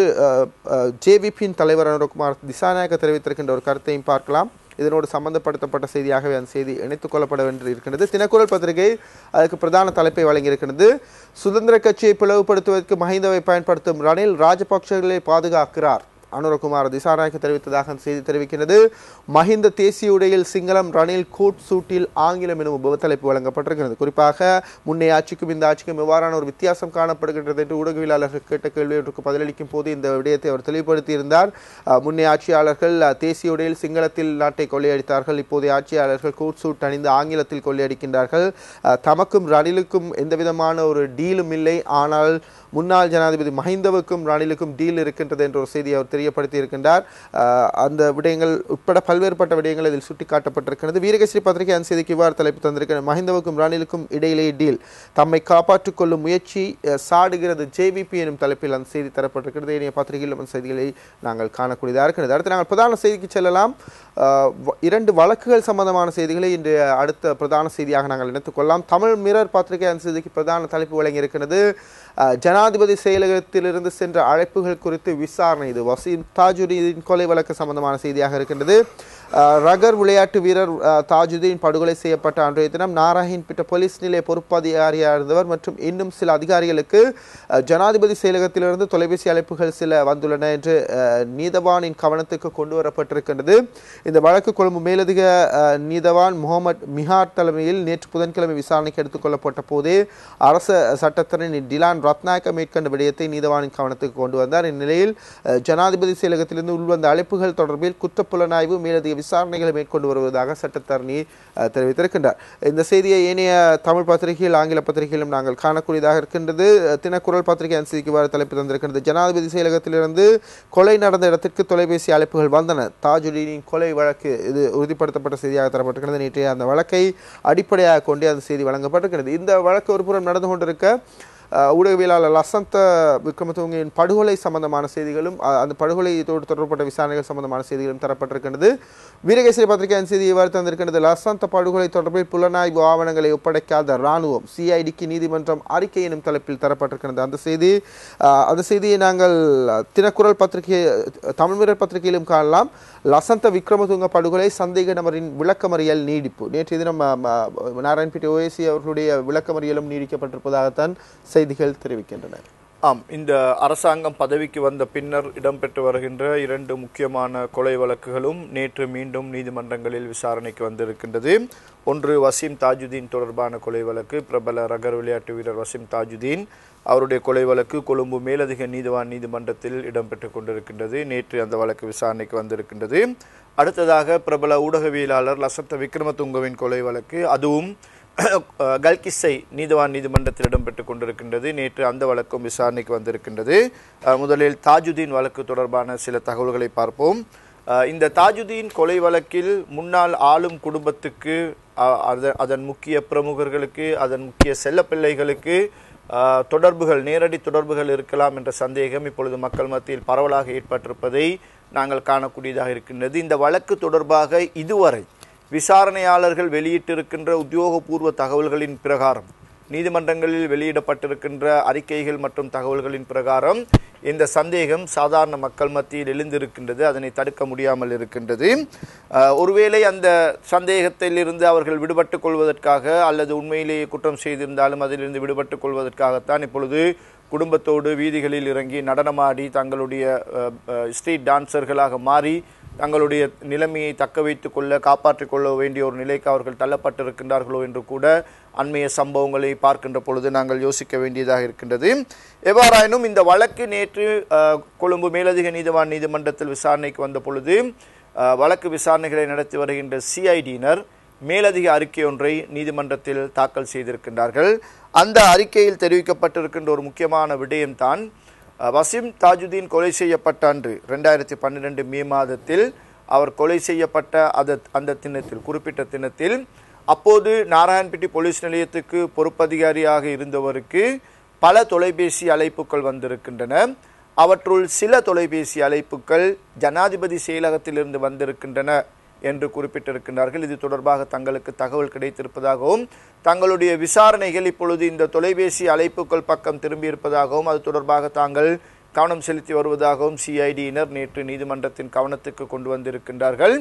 ஜேவிபியின் தலைவர் அனுரகுமார் திசாநாயக்க தெரிவித்திருக்கின்ற ஒரு கருத்தையும் பார்க்கலாம் இதனோடு சம்பந்தப்படுத்தப்பட்ட செய்தியாகவே அந்த செய்தி இணைத்துக் கொள்ளப்பட வேண்டி இருக்கின்றது தினக்குரல் பத்திரிகை அதற்கு பிரதான தலைப்பை வழங்கியிருக்கிறது சுதந்திர கட்சியை பிளவுபடுத்துவதற்கு மஹிந்தவை பயன்படுத்தும் ரணில் ராஜபக்சர்களை பாதுகாக்கிறார் அனுரகுமார் திசாநாயக்க தெரிவித்ததாக அந்த செய்தி தெரிவிக்கிறது மஹிந்த தேசிய உடையில் சிங்களம் ரணில் கோட் சூட்டில் ஆங்கிலம் எனும் உபத்தலைப்பு வழங்கப்பட்டிருக்கிறது குறிப்பாக முன்னே ஆட்சிக்கும் இந்த ஆட்சிக்கும் எவ்வாறான ஒரு வித்தியாசம் காணப்படுகின்றது என்று ஊடகவியலாளர்கள் கேட்ட கேள்வி ஒன்றுக்கு பதிலளிக்கும் போது இந்த விடயத்தை அவர் தெளிவுபடுத்தியிருந்தார் அஹ், முன்னே ஆட்சியாளர்கள் அஹ், தேசிய உடையில் சிங்களத்தில் நாட்டை கொள்ளையடித்தார்கள் இப்போதைய ஆட்சியாளர்கள் கோட் சூட் அணிந்து ஆங்கிலத்தில் கொள்ளையடிக்கின்றார்கள் அஹ், தமக்கும் ரணிலுக்கும் எந்த விதமான ஒரு டீலும் இல்லை ஆனால் முன்னாள் ஜனாதிபதி மஹிந்தவுக்கும் ரணிலுக்கும் டீல் இருக்கின்றது என்ற ஒரு செய்தியை அவர் தெரியப்படுத்தி இருக்கின்றார் அஹ், அந்த விடயங்கள் உட்பட பல்வேறுபட்ட விடயங்கள் இதில் சுட்டிக்காட்டப்பட்டிருக்கிறது வீரகேசரி பத்திரிகை அந்த செய்திக்கு இவ்வாறு தலைப்பு தந்திருக்கிறது மஹிந்தவுக்கும் ரணிலுக்கும் இடையிலே டீல் தம்மை காப்பாற்றிக் கொள்ளும் முயற்சி அஹ், சாடுகிறது ஜேவிபி எனும் தலைப்பில் அந்த செய்தி தரப்பட்டிருக்கிறது இனிய பத்திரிகையில் அந்த செய்திகளை நாங்கள் காணக்கூடியதாக இருக்கிறது அடுத்து நாங்கள் பிரதான செய்திக்கு செல்லலாம் அஹ், வ- இரண்டு வழக்குகள் சம்பந்தமான செய்திகளை இன்று அடுத்த பிரதான செய்தியாக நாங்கள் இணைத்துக் கொள்ளலாம் தமிழ் மிரர் பத்திரிகை அந்த செய்திக்கு பிரதான தலைப்பு வழங்கியிருக்கிறது அஹ், ஜனாதிபதி செயலகத்திலிருந்து சென்ற அழைப்புகள் குறித்து விசாரணை இது வச வசீம் தாஜுதீன் கொலை வழக்கு சம்பந்தமான செய்தியாக இருக்கின்றது அஹ், ரகர் விளையாட்டு வீரர் அஹ், தாஜுதீன் படுகொலை செய்யப்பட்ட அன்றைய தினம் நாராயண்பிட்ட போலீஸ் நிலைய பொறுப்பதிகாரியாக இருந்தவர் மற்றும் இன்னும் சில அதிகாரிகளுக்கு அஹ், ஜனாதிபதி செயலகத்திலிருந்து தொலைபேசி அழைப்புகள் சில வந்துள்ளன என்று அஹ், நீதவானின் கவனத்துக்கு கொண்டு வரப்பட்டிருக்கின்றது இந்த வழக்கு கொழும்பு மேலதிக அஹ், நீதவான் முகமது மிஹார் தலைமையில் நேற்று புதன்கிழமை விசாரணைக்கு எடுத்துக் கொள்ளப்பட்ட போதே அரச சட்டத்தரணி டிலான் ரத்நாயக்க மேற்கண்ட விடயத்தை நீதவானின் கவனத்துக்கு கொண்டு வந்தார் இந்நிலையில் அஹ், ஜனாதிபதி செயலகத்திலிருந்து உள்வந்த அழைப்புகள் தொடர்பில் குற்றப்புலனாய்வு மேலதிக விசாரணைகளை மேற்கொண்டு வருவதாக சட்டத்தரணி அஹ், தெரிவித்திருக்கின்றார் இந்த செய்தியை ஏனைய தமிழ் பத்திரிகையில் ஆங்கில பத்திரிகையிலும் நாங்கள் காணக்கூடியதாக இருக்கின்றது அஹ், தினக்குரல் பத்திரிகை அனுசரிக்கு இவ்வாறு தலைப்பு தந்திருக்கின்றது ஜனாதிபதி செயலகத்திலிருந்து கொலை நடந்த இடத்திற்கு தொலைபேசி அழைப்புகள் வந்தன தாஜுடீனின் கொலை வழக்கு இது உறுதிப்படுத்தப்பட்ட செய்தியாக தரப்பட்டிருக்கிறது நேற்றைய அந்த வழக்கை அடிப்படையாக கொண்டே அந்த செய்தி வழங்கப்பட்டிருக்கிறது இந்த வழக்கு ஒரு புறம் நடந்து கொண்டிருக்க அஹ், ஊடகவியலாளர் லசந்த விக்ரமதுங்கின் படுகொலை சம்பந்தமான செய்திகளும் அஹ், அந்த படுகொலையோடு தொடர்பட்ட விசாரணைகள் சம்பந்தமான செய்திகளும் தரப்பட்டிருக்கின்றது வீரகேசரி பத்திரிகையின் செய்தி இவ்வாறு தந்திருக்கின்றது லசந்த படுகொலை தொடர்பில் புலனாய்வு ஆவணங்களை ஒப்படைக்காத ராணுவம் சிஐடிக்கு நீதிமன்றம் அறிக்கை எனும் தலைப்பில் தரப்பட்டிருக்கிறது அந்த செய்தி அஹ், அந்த செய்தியை நாங்கள் தினக்குரல் பத்திரிகை தமிழ் வீரர் பத்திரிகையிலும் காணலாம் லசந்த விக்ரமதுங்க படுகொலை சந்தேக நபரின் விளக்கமறியல் நீடிப்பு நேற்று தினம் அஹ், ம- நாராயண்பேட்டை ஓஏசி அவர்களுடைய விளக்கமறியலும் நீடிக்கப்பட்டிருப்பதாகத்தான் செய்திகள் தெரிவிக்கின்றன ஆம் இந்த அரசாங்கம் பதவிக்கு வந்த பின்னர் இடம்பெற்று வருகின்ற இரண்டு முக்கியமான கொலை வழக்குகளும் நேற்று மீண்டும் நீதிமன்றங்களில் விசாரணைக்கு வந்திருக்கின்றது ஒன்று வசீம் தாஜுதீன் தொடர்பான கொலை வழக்கு பிரபல ரகர் விளையாட்டு வீரர் வசீம் தாஜுதீன் அவருடைய கொலை வழக்கு கொழும்பு மேலதிக நீதிவான் நீதிமன்றத்தில் இடம்பெற்று கொண்டிருக்கின்றது நேற்று அந்த வழக்கு விசாரணைக்கு வந்திருக்கின்றது அடுத்ததாக பிரபல ஊடகவியலாளர் லசத்த விக்ரமதுங்கவின் கொலை வழக்கு அதுவும் அஹ், கல்கிஸ்ஸை நீதிவான் நீதிமன்றத்தில் இடம்பெற்றுக் கொண்டிருக்கின்றது நேற்று அந்த வழக்கும் விசாரணைக்கு வந்திருக்கின்றது அஹ், முதலில் தாஜுதீன் வழக்கு தொடர்பான சில தகவல்களை பார்ப்போம் அஹ், இந்த தாஜுதீன் கொலை வழக்கில் முன்னாள் ஆளும் குடும்பத்துக்கு அஹ், அத- அதன் முக்கிய பிரமுகர்களுக்கு அதன் முக்கிய செல்லப்பிள்ளைகளுக்கு அஹ், தொடர்புகள் நேரடி தொடர்புகள் இருக்கலாம் என்ற சந்தேகம் இப்பொழுது மக்கள் மத்தியில் பரவலாக ஏற்பட்டிருப்பதை நாங்கள் காணக்கூடியதாக இருக்கின்றது இந்த வழக்கு தொடர்பாக இதுவரை விசாரணையாளர்கள் வெளியிட்டிருக்கின்ற உத்தியோகபூர்வ தகவல்களின் பிரகாரம் நீதிமன்றங்களில் வெளியிடப்பட்டிருக்கின்ற அறிக்கைகள் மற்றும் தகவல்களின் பிரகாரம் இந்த சந்தேகம் சாதாரண மக்கள் மத்தியில் எழுந்திருக்கின்றது அதனை தடுக்க முடியாமல் இருக்கின்றது அஹ், ஒருவேளை அந்த சந்தேகத்திலிருந்து அவர்கள் விடுபட்டுக் கொள்வதற்காக அல்லது உண்மையிலேயே குற்றம் செய்திருந்தாலும் அதிலிருந்து விடுபட்டுக் கொள்வதற்காகத்தான் இப்பொழுது குடும்பத்தோடு வீதிகளில் இறங்கி நடனமாடி தங்களுடைய அஹ், அஹ், ஸ்ட்ரீட் டான்சர்களாக மாறி தங்களுடைய நிலைமையை தக்க வைத்துக் கொள்ள காப்பாற்றிக் கொள்ள வேண்டிய ஒரு நிலைக்கு அவர்கள் தள்ளப்பட்டிருக்கின்றார்களோ என்று கூட அண்மைய சம்பவங்களை பார்க்கின்ற பொழுது நாங்கள் யோசிக்க வேண்டியதாக இருக்கின்றது எவ்வாறாயினும் இந்த வழக்கு நேற்று அஹ், கொழும்பு மேலதிக நீதிவான் நீதிமன்றத்தில் விசாரணைக்கு வந்த பொழுது அஹ், வழக்கு விசாரணைகளை நடத்தி வருகின்ற சிஐடியினர் மேலதிக அறிக்கை ஒன்றை நீதிமன்றத்தில் தாக்கல் செய்திருக்கின்றார்கள் அந்த அறிக்கையில் தெரிவிக்கப்பட்டிருக்கின்ற ஒரு முக்கியமான விடயம்தான் அஹ், வசீம் தாஜுதீன் கொலை செய்யப்பட்ட அன்று ரெண்டாயிரத்தி பன்னிரெண்டு மே மாதத்தில் அவர் கொலை செய்யப்பட்ட அந்த அந்த தினத்தில் குறிப்பிட்ட தினத்தில் அப்போது நாராயண்பேட்டை போலீஸ் நிலையத்துக்கு பொறுப்பதிகாரியாக இருந்தவருக்கு பல தொலைபேசி அழைப்புகள் வந்திருக்கின்றன அவற்றுள் சில தொலைபேசி அழைப்புகள் ஜனாதிபதி செயலகத்திலிருந்து வந்திருக்கின்றன என்று குறிப்பிட்டிருக்கின்றார்கள் இது தொடர்பாக தங்களுக்கு தகவல் கிடைத்திருப்பதாகவும் தங்களுடைய விசாரணைகள் இப்பொழுது இந்த தொலைபேசி அழைப்புகள் பக்கம் திரும்பியிருப்பதாகவும் அது தொடர்பாக தாங்கள் கவனம் செலுத்தி வருவதாகவும் சிஐடியினர் நேற்று நீதிமன்றத்தின் கவனத்துக்கு கொண்டு வந்திருக்கின்றார்கள்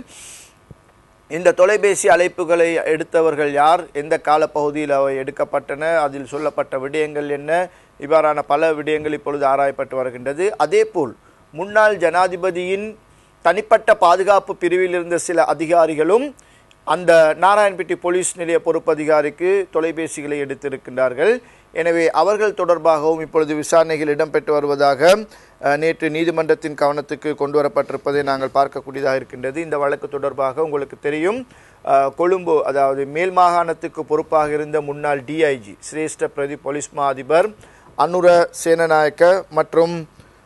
இந்த தொலைபேசி அழைப்புகளை எடுத்தவர்கள் யார் எந்த காலப்பகுதியில் அவை எடுக்கப்பட்டன அதில் சொல்லப்பட்ட விடயங்கள் என்ன இவ்வாறான பல விடயங்கள் இப்பொழுது ஆராயப்பட்டு வருகின்றது அதேபோல் முன்னாள் ஜனாதிபதியின் தனிப்பட்ட பாதுகாப்பு பிரிவில் இருந்த சில அதிகாரிகளும் அந்த நாராயண்பேட்டை போலீஸ் நிலைய பொறுப்பதிகாரிக்கு தொலைபேசிகளை எடுத்திருக்கின்றார்கள் எனவே அவர்கள் தொடர்பாகவும் இப்பொழுது விசாரணைகள் இடம்பெற்று வருவதாக அஹ், நேற்று நீதிமன்றத்தின் கவனத்துக்கு கொண்டு வரப்பட்டிருப்பதை நாங்கள் பார்க்கக்கூடியதாக இருக்கின்றது இந்த வழக்கு தொடர்பாக உங்களுக்கு தெரியும் அஹ், கொழும்பு அதாவது மேல் மாகாணத்துக்கு பொறுப்பாக இருந்த முன்னாள் டிஐஜி சிரேஷ்ட பிரதி போலீஸ் மா அதிபர் அனுர சேனநாயக்க மற்றும்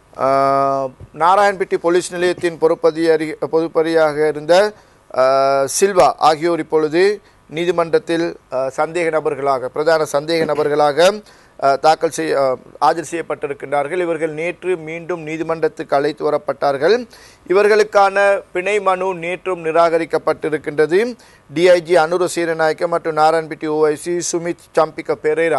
ஆஹ், நாராயண்பேட்டை போலீஸ் நிலையத்தின் பொறுப்பதிகாரி பொறுப்பதியாக இருந்த ஆஹ், சில்வா ஆகியோர் இப்பொழுது நீதிமன்றத்தில் ஆஹ், சந்தேக நபர்களாக பிரதான சந்தேக நபர்களாக ஆஹ், தாக்கல் செய்ய ஆஹ், ஆஜர் செய்யப்பட்டிருக்கின்றார்கள் இவர்கள் நேற்று மீண்டும் நீதிமன்றத்துக்கு அழைத்து வரப்பட்டார்கள் இவர்களுக்கான பிணை மனு நேற்றும் நிராகரிக்கப்பட்டிருக்கின்றது டிஐஜி அனுர சீரநாயக்க மற்றும் நாராயண்பேட்டை ஓஐசி சுமித் சம்பிக்க பெரேரா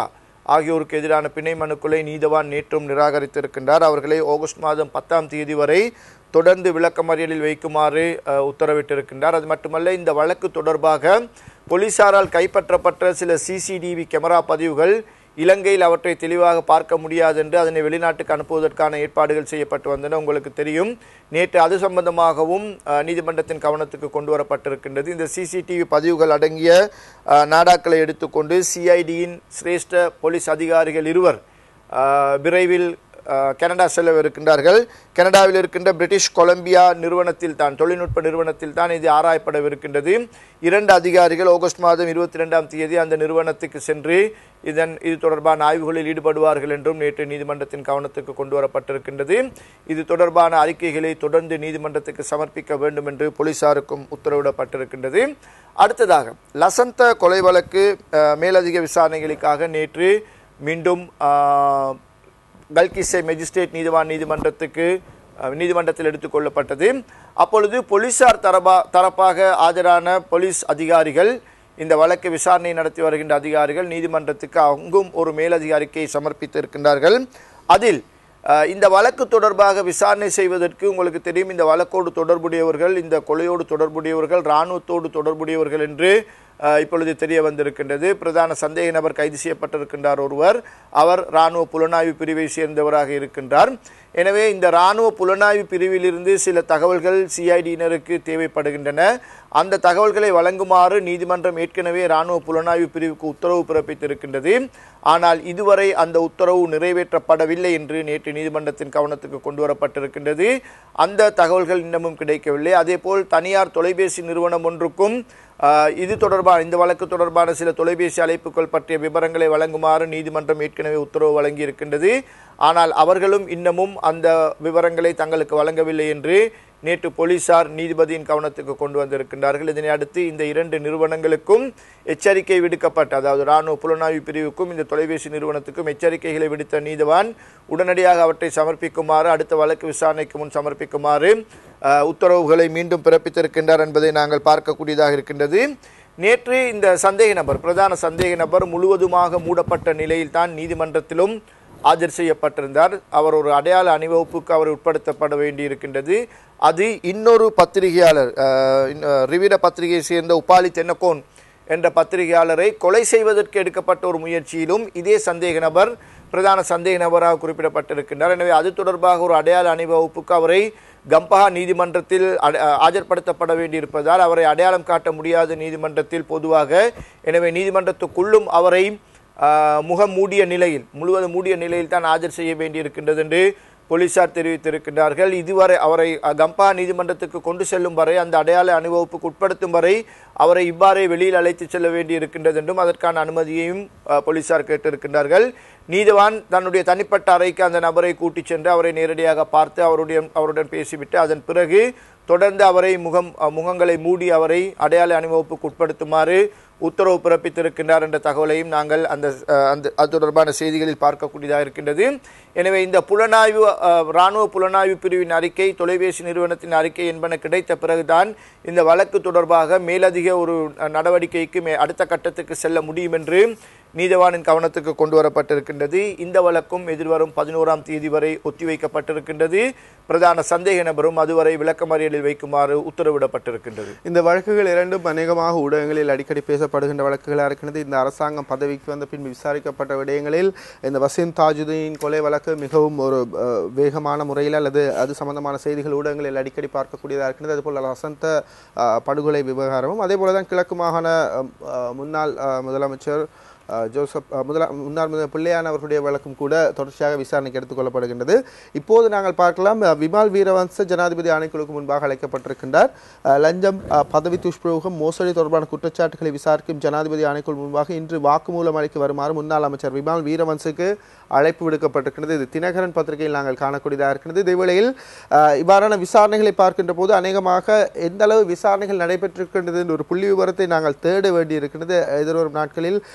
ஆகியோருக்கு எதிரான பிணை மனுக்களை நீதவான் நேற்றும் நிராகரித்திருக்கின்றார் அவர்களை ஆகஸ்ட் மாதம் பத்தாம் தேதி வரை தொடர்ந்து விளக்கமறியலில் வைக்குமாறு அஹ், உத்தரவிட்டிருக்கின்றார் அது மட்டுமல்ல இந்த வழக்கு தொடர்பாக போலீசாரால் கைப்பற்றப்பட்ட சில சிசிடிவி கேமரா பதிவுகள் இலங்கையில் அவற்றை தெளிவாக பார்க்க முடியாது என்று அதனை வெளிநாட்டுக்கு அனுப்புவதற்கான ஏற்பாடுகள் செய்யப்பட்டு வந்தன உங்களுக்கு தெரியும் நேற்று அது சம்பந்தமாகவும் அஹ், நீதிமன்றத்தின் கவனத்துக்கு கொண்டு வரப்பட்டிருக்கின்றது இந்த சிசிடிவி பதிவுகள் அடங்கிய அஹ், நாடாக்களை எடுத்துக்கொண்டு சிஐடியின் சிரேஷ்ட போலீஸ் அதிகாரிகள் இருவர் அஹ், விரைவில் அஹ், கனடா செல்லவிருக்கின்றார்கள் கனடாவில் இருக்கின்ற பிரிட்டிஷ் கொலம்பியா நிறுவனத்தில் தான் தொழில்நுட்ப நிறுவனத்தில் தான் இது ஆராயப்படவிருக்கின்றது இரண்டு அதிகாரிகள் ஆகஸ்ட் மாதம் இருபத்தி ரெண்டாம் தேதி அந்த நிறுவனத்துக்கு சென்று இதன் இது தொடர்பான ஆய்வுகளில் ஈடுபடுவார்கள் என்றும் நேற்று நீதிமன்றத்தின் கவனத்துக்கு கொண்டு வரப்பட்டிருக்கின்றது இது தொடர்பான அறிக்கைகளை தொடர்ந்து நீதிமன்றத்துக்கு சமர்ப்பிக்க வேண்டும் என்று போலீசாருக்கும் உத்தரவிடப்பட்டிருக்கின்றது அடுத்ததாக லசந்த கொலை வழக்கு அஹ், மேலதிக விசாரணைகளுக்காக நேற்று மீண்டும் அஹ், கல்கிசை மெஜிஸ்ட்ரேட் நீதிவான் நீதிமன்றத்துக்கு அஹ், நீதிமன்றத்தில் எடுத்துக்கொள்ளப்பட்டது அப்பொழுது போலீசார் தரப்பா தரப்பாக ஆஜரான போலீஸ் அதிகாரிகள் இந்த வழக்கு விசாரணை நடத்தி வருகின்ற அதிகாரிகள் நீதிமன்றத்துக்கு அங்கும் ஒரு மேலதிகாரிக்கை சமர்ப்பித்திருக்கின்றார்கள் அதில் அஹ், இந்த வழக்கு தொடர்பாக விசாரணை செய்வதற்கு உங்களுக்கு தெரியும் இந்த வழக்கோடு தொடர்புடையவர்கள் இந்த கொலையோடு தொடர்புடையவர்கள் இராணுவத்தோடு தொடர்புடையவர்கள் என்று அஹ், இப்பொழுது தெரிய வந்திருக்கின்றது பிரதான சந்தேக நபர் கைது செய்யப்பட்டிருக்கின்றார் ஒருவர் அவர் இராணுவ புலனாய்வு பிரிவை சேர்ந்தவராக இருக்கின்றார் எனவே இந்த இராணுவ புலனாய்வு பிரிவிலிருந்து சில தகவல்கள் சிஐடியினருக்கு தேவைப்படுகின்றன அந்த தகவல்களை வழங்குமாறு நீதிமன்றம் ஏற்கனவே இராணுவ புலனாய்வு பிரிவுக்கு உத்தரவு பிறப்பித்திருக்கின்றது ஆனால் இதுவரை அந்த உத்தரவு நிறைவேற்றப்படவில்லை என்று நேற்று நீதிமன்றத்தின் கவனத்துக்கு கொண்டு வரப்பட்டிருக்கின்றது அந்த தகவல்கள் இன்னமும் கிடைக்கவில்லை அதேபோல் தனியார் தொலைபேசி நிறுவனம் ஒன்றுக்கும் ஆஹ், இது தொடர்பான இந்த வழக்கு தொடர்பான சில தொலைபேசி அழைப்புகள் பற்றிய விவரங்களை வழங்குமாறு நீதிமன்றம் ஏற்கனவே உத்தரவு வழங்கியிருக்கின்றது ஆனால் அவர்களும் இன்னமும் அந்த விவரங்களை தங்களுக்கு வழங்கவில்லை என்று நேற்று போலீசார் நீதிபதியின் கவனத்துக்கு கொண்டு வந்திருக்கின்றார்கள் இதனை அடுத்து இந்த இரண்டு நிறுவனங்களுக்கும் எச்சரிக்கை விடுக்கப்பட்ட அதாவது ராணுவ புலனாய்வு பிரிவுக்கும் இந்த தொலைபேசி நிறுவனத்துக்கும் எச்சரிக்கைகளை விடுத்த நீதிவான் உடனடியாக அவற்றை சமர்ப்பிக்குமாறு அடுத்த வழக்கு விசாரணைக்கு முன் சமர்ப்பிக்குமாறு அஹ், உத்தரவுகளை மீண்டும் பிறப்பித்திருக்கின்றார் என்பதை நாங்கள் பார்க்கக்கூடியதாக இருக்கின்றது நேற்று இந்த சந்தேக நபர் பிரதான சந்தேக நபர் முழுவதுமாக மூடப்பட்ட நிலையில் நீதிமன்றத்திலும் ஆஜர் செய்யப்பட்டிருந்தார் அவர் ஒரு அடையாள அணிவகுப்புக்கு அவர் உட்படுத்தப்பட வேண்டியிருக்கின்றது அது இன்னொரு பத்திரிகையாளர் அஹ், இன்- அஹ், ரிவிட பத்திரிகையை சேர்ந்த உபாலி தென்னக்கோன் என்ற பத்திரிகையாளரை கொலை செய்வதற்கு எடுக்கப்பட்ட ஒரு முயற்சியிலும் இதே சந்தேக நபர் பிரதான சந்தேக நபராக குறிப்பிடப்பட்டிருக்கின்றார் எனவே அது தொடர்பாக ஒரு அடையாள அணிவகுப்புக்கு அவரை கம்பஹா நீதிமன்றத்தில் அட- அஹ், ஆஜர்படுத்தப்பட வேண்டியிருப்பதால் அவரை அடையாளம் காட்ட முடியாத நீதிமன்றத்தில் பொதுவாக எனவே நீதிமன்றத்துக்குள்ளும் அவரை ஆஹ், முகம் மூடிய நிலையில் முழுவதும் மூடிய நிலையில் தான் ஆஜர் செய்ய வேண்டியிருக்கின்றது என்று போலீசார் தெரிவித்திருக்கின்றார்கள் இதுவரை அவரை அஹ், கம்பா நீதிமன்றத்துக்கு கொண்டு செல்லும் வரை அந்த அடையாள அணிவகுப்புக்கு உட்படுத்தும் வரை அவரை இவ்வாறே வெளியில் அழைத்து செல்ல வேண்டியிருக்கின்றது என்றும் அதற்கான அனுமதியையும் அஹ், போலீசார் கேட்டிருக்கின்றார்கள் நீதிவான் தன்னுடைய தனிப்பட்ட அறைக்கு அந்த நபரை கூட்டிச் சென்று அவரை நேரடியாக பார்த்து அவருடைய அவருடன் பேசிவிட்டு அதன் பிறகு தொடர்ந்து அவரை முகம் அஹ், முகங்களை மூடி அவரை அடையாள அணிவகுப்புக்கு உட்படுத்துமாறு உத்தரவு பிறப்பித்திருக்கின்றார் என்ற தகவலையும் நாங்கள் அந்த அஹ், அந்த அது தொடர்பான செய்திகளில் பார்க்கக்கூடியதாக இருக்கின்றது எனவே இந்த புலனாய்வு அஹ், இராணுவ புலனாய்வு பிரிவின் அறிக்கை தொலைபேசி நிறுவனத்தின் அறிக்கை என்பன கிடைத்த பிறகுதான் இந்த வழக்கு தொடர்பாக மேலதிக ஒரு அஹ், நடவடிக்கைக்கு மே அடுத்த கட்டத்துக்கு செல்ல முடியும் என்று நீதவானின் கவனத்துக்கு கொண்டு வரப்பட்டிருக்கின்றது இந்த வழக்கும் எதிர்வரும் பதினோராம் தேதி வரை ஒத்திவைக்கப்பட்டிருக்கின்றது பிரதான சந்தேக நபரும் அதுவரை விளக்கமறியலில் வைக்குமாறு உத்தரவிடப்பட்டிருக்கின்றது இந்த வழக்குகள் இரண்டும் அநேகமாக ஊடகங்களில் அடிக்கடி பேசப்படுகின்ற வழக்குகளாக இருக்கிறது இந்த அரசாங்கம் பதவிக்கு வந்த பின் விசாரிக்கப்பட்ட விடயங்களில் இந்த வசீம் தாஜுதீன் கொலை வழக்கு மிகவும் ஒரு அஹ், வேகமான முறையில் அல்லது அது சம்பந்தமான செய்திகள் ஊடகங்களில் அடிக்கடி பார்க்கக்கூடியதாக இருக்கிறது அதுபோல் வசந்த அஹ், படுகொலை விவகாரமும் அதே போல தான் கிழக்கு மாகாண அஹ், அஹ், முன்னாள் அஹ், முதலமைச்சர் அஹ், ஜோசப் அஹ், முதல முன்னாள் முதல் பிள்ளையான அவர்களுடைய வழக்கும் கூட தொடர்ச்சியாக விசாரணைக்கு எடுத்துக்கொள்ளப்படுகின்றது இப்போது நாங்கள் பார்க்கலாம் அஹ், விமால் வீரவன்ச ஜனாதிபதி ஆணைக்குழுக்கு முன்பாக அழைக்கப்பட்டிருக்கின்றார் அஹ், லஞ்சம் அஹ், பதவி துஷ்பிரயோகம் மோசடி தொடர்பான குற்றச்சாட்டுகளை விசாரிக்கும் ஜனாதிபதி ஆணைக்குழு முன்பாக இன்று வாக்குமூலம் அளிக்க வருமாறு முன்னாள் அமைச்சர் விமால் வீரவன்சுக்கு அழைப்பு விடுக்கப்பட்டிருக்கிறது இது தினகரன் பத்திரிகையில் நாங்கள் காணக்கூடியதாக இருக்கிறது இதேவேளையில் அஹ், இவ்வாறான விசாரணைகளை பார்க்கின்ற போது அநேகமாக எந்த அளவு விசாரணைகள் நடைபெற்றிருக்கின்றது என்ற ஒரு புள்ளி விவரத்தை நாங்கள் தேட வேண்டியிருக்கிறது எதிர்வரும் நாட்களில் இந்த விசாரணை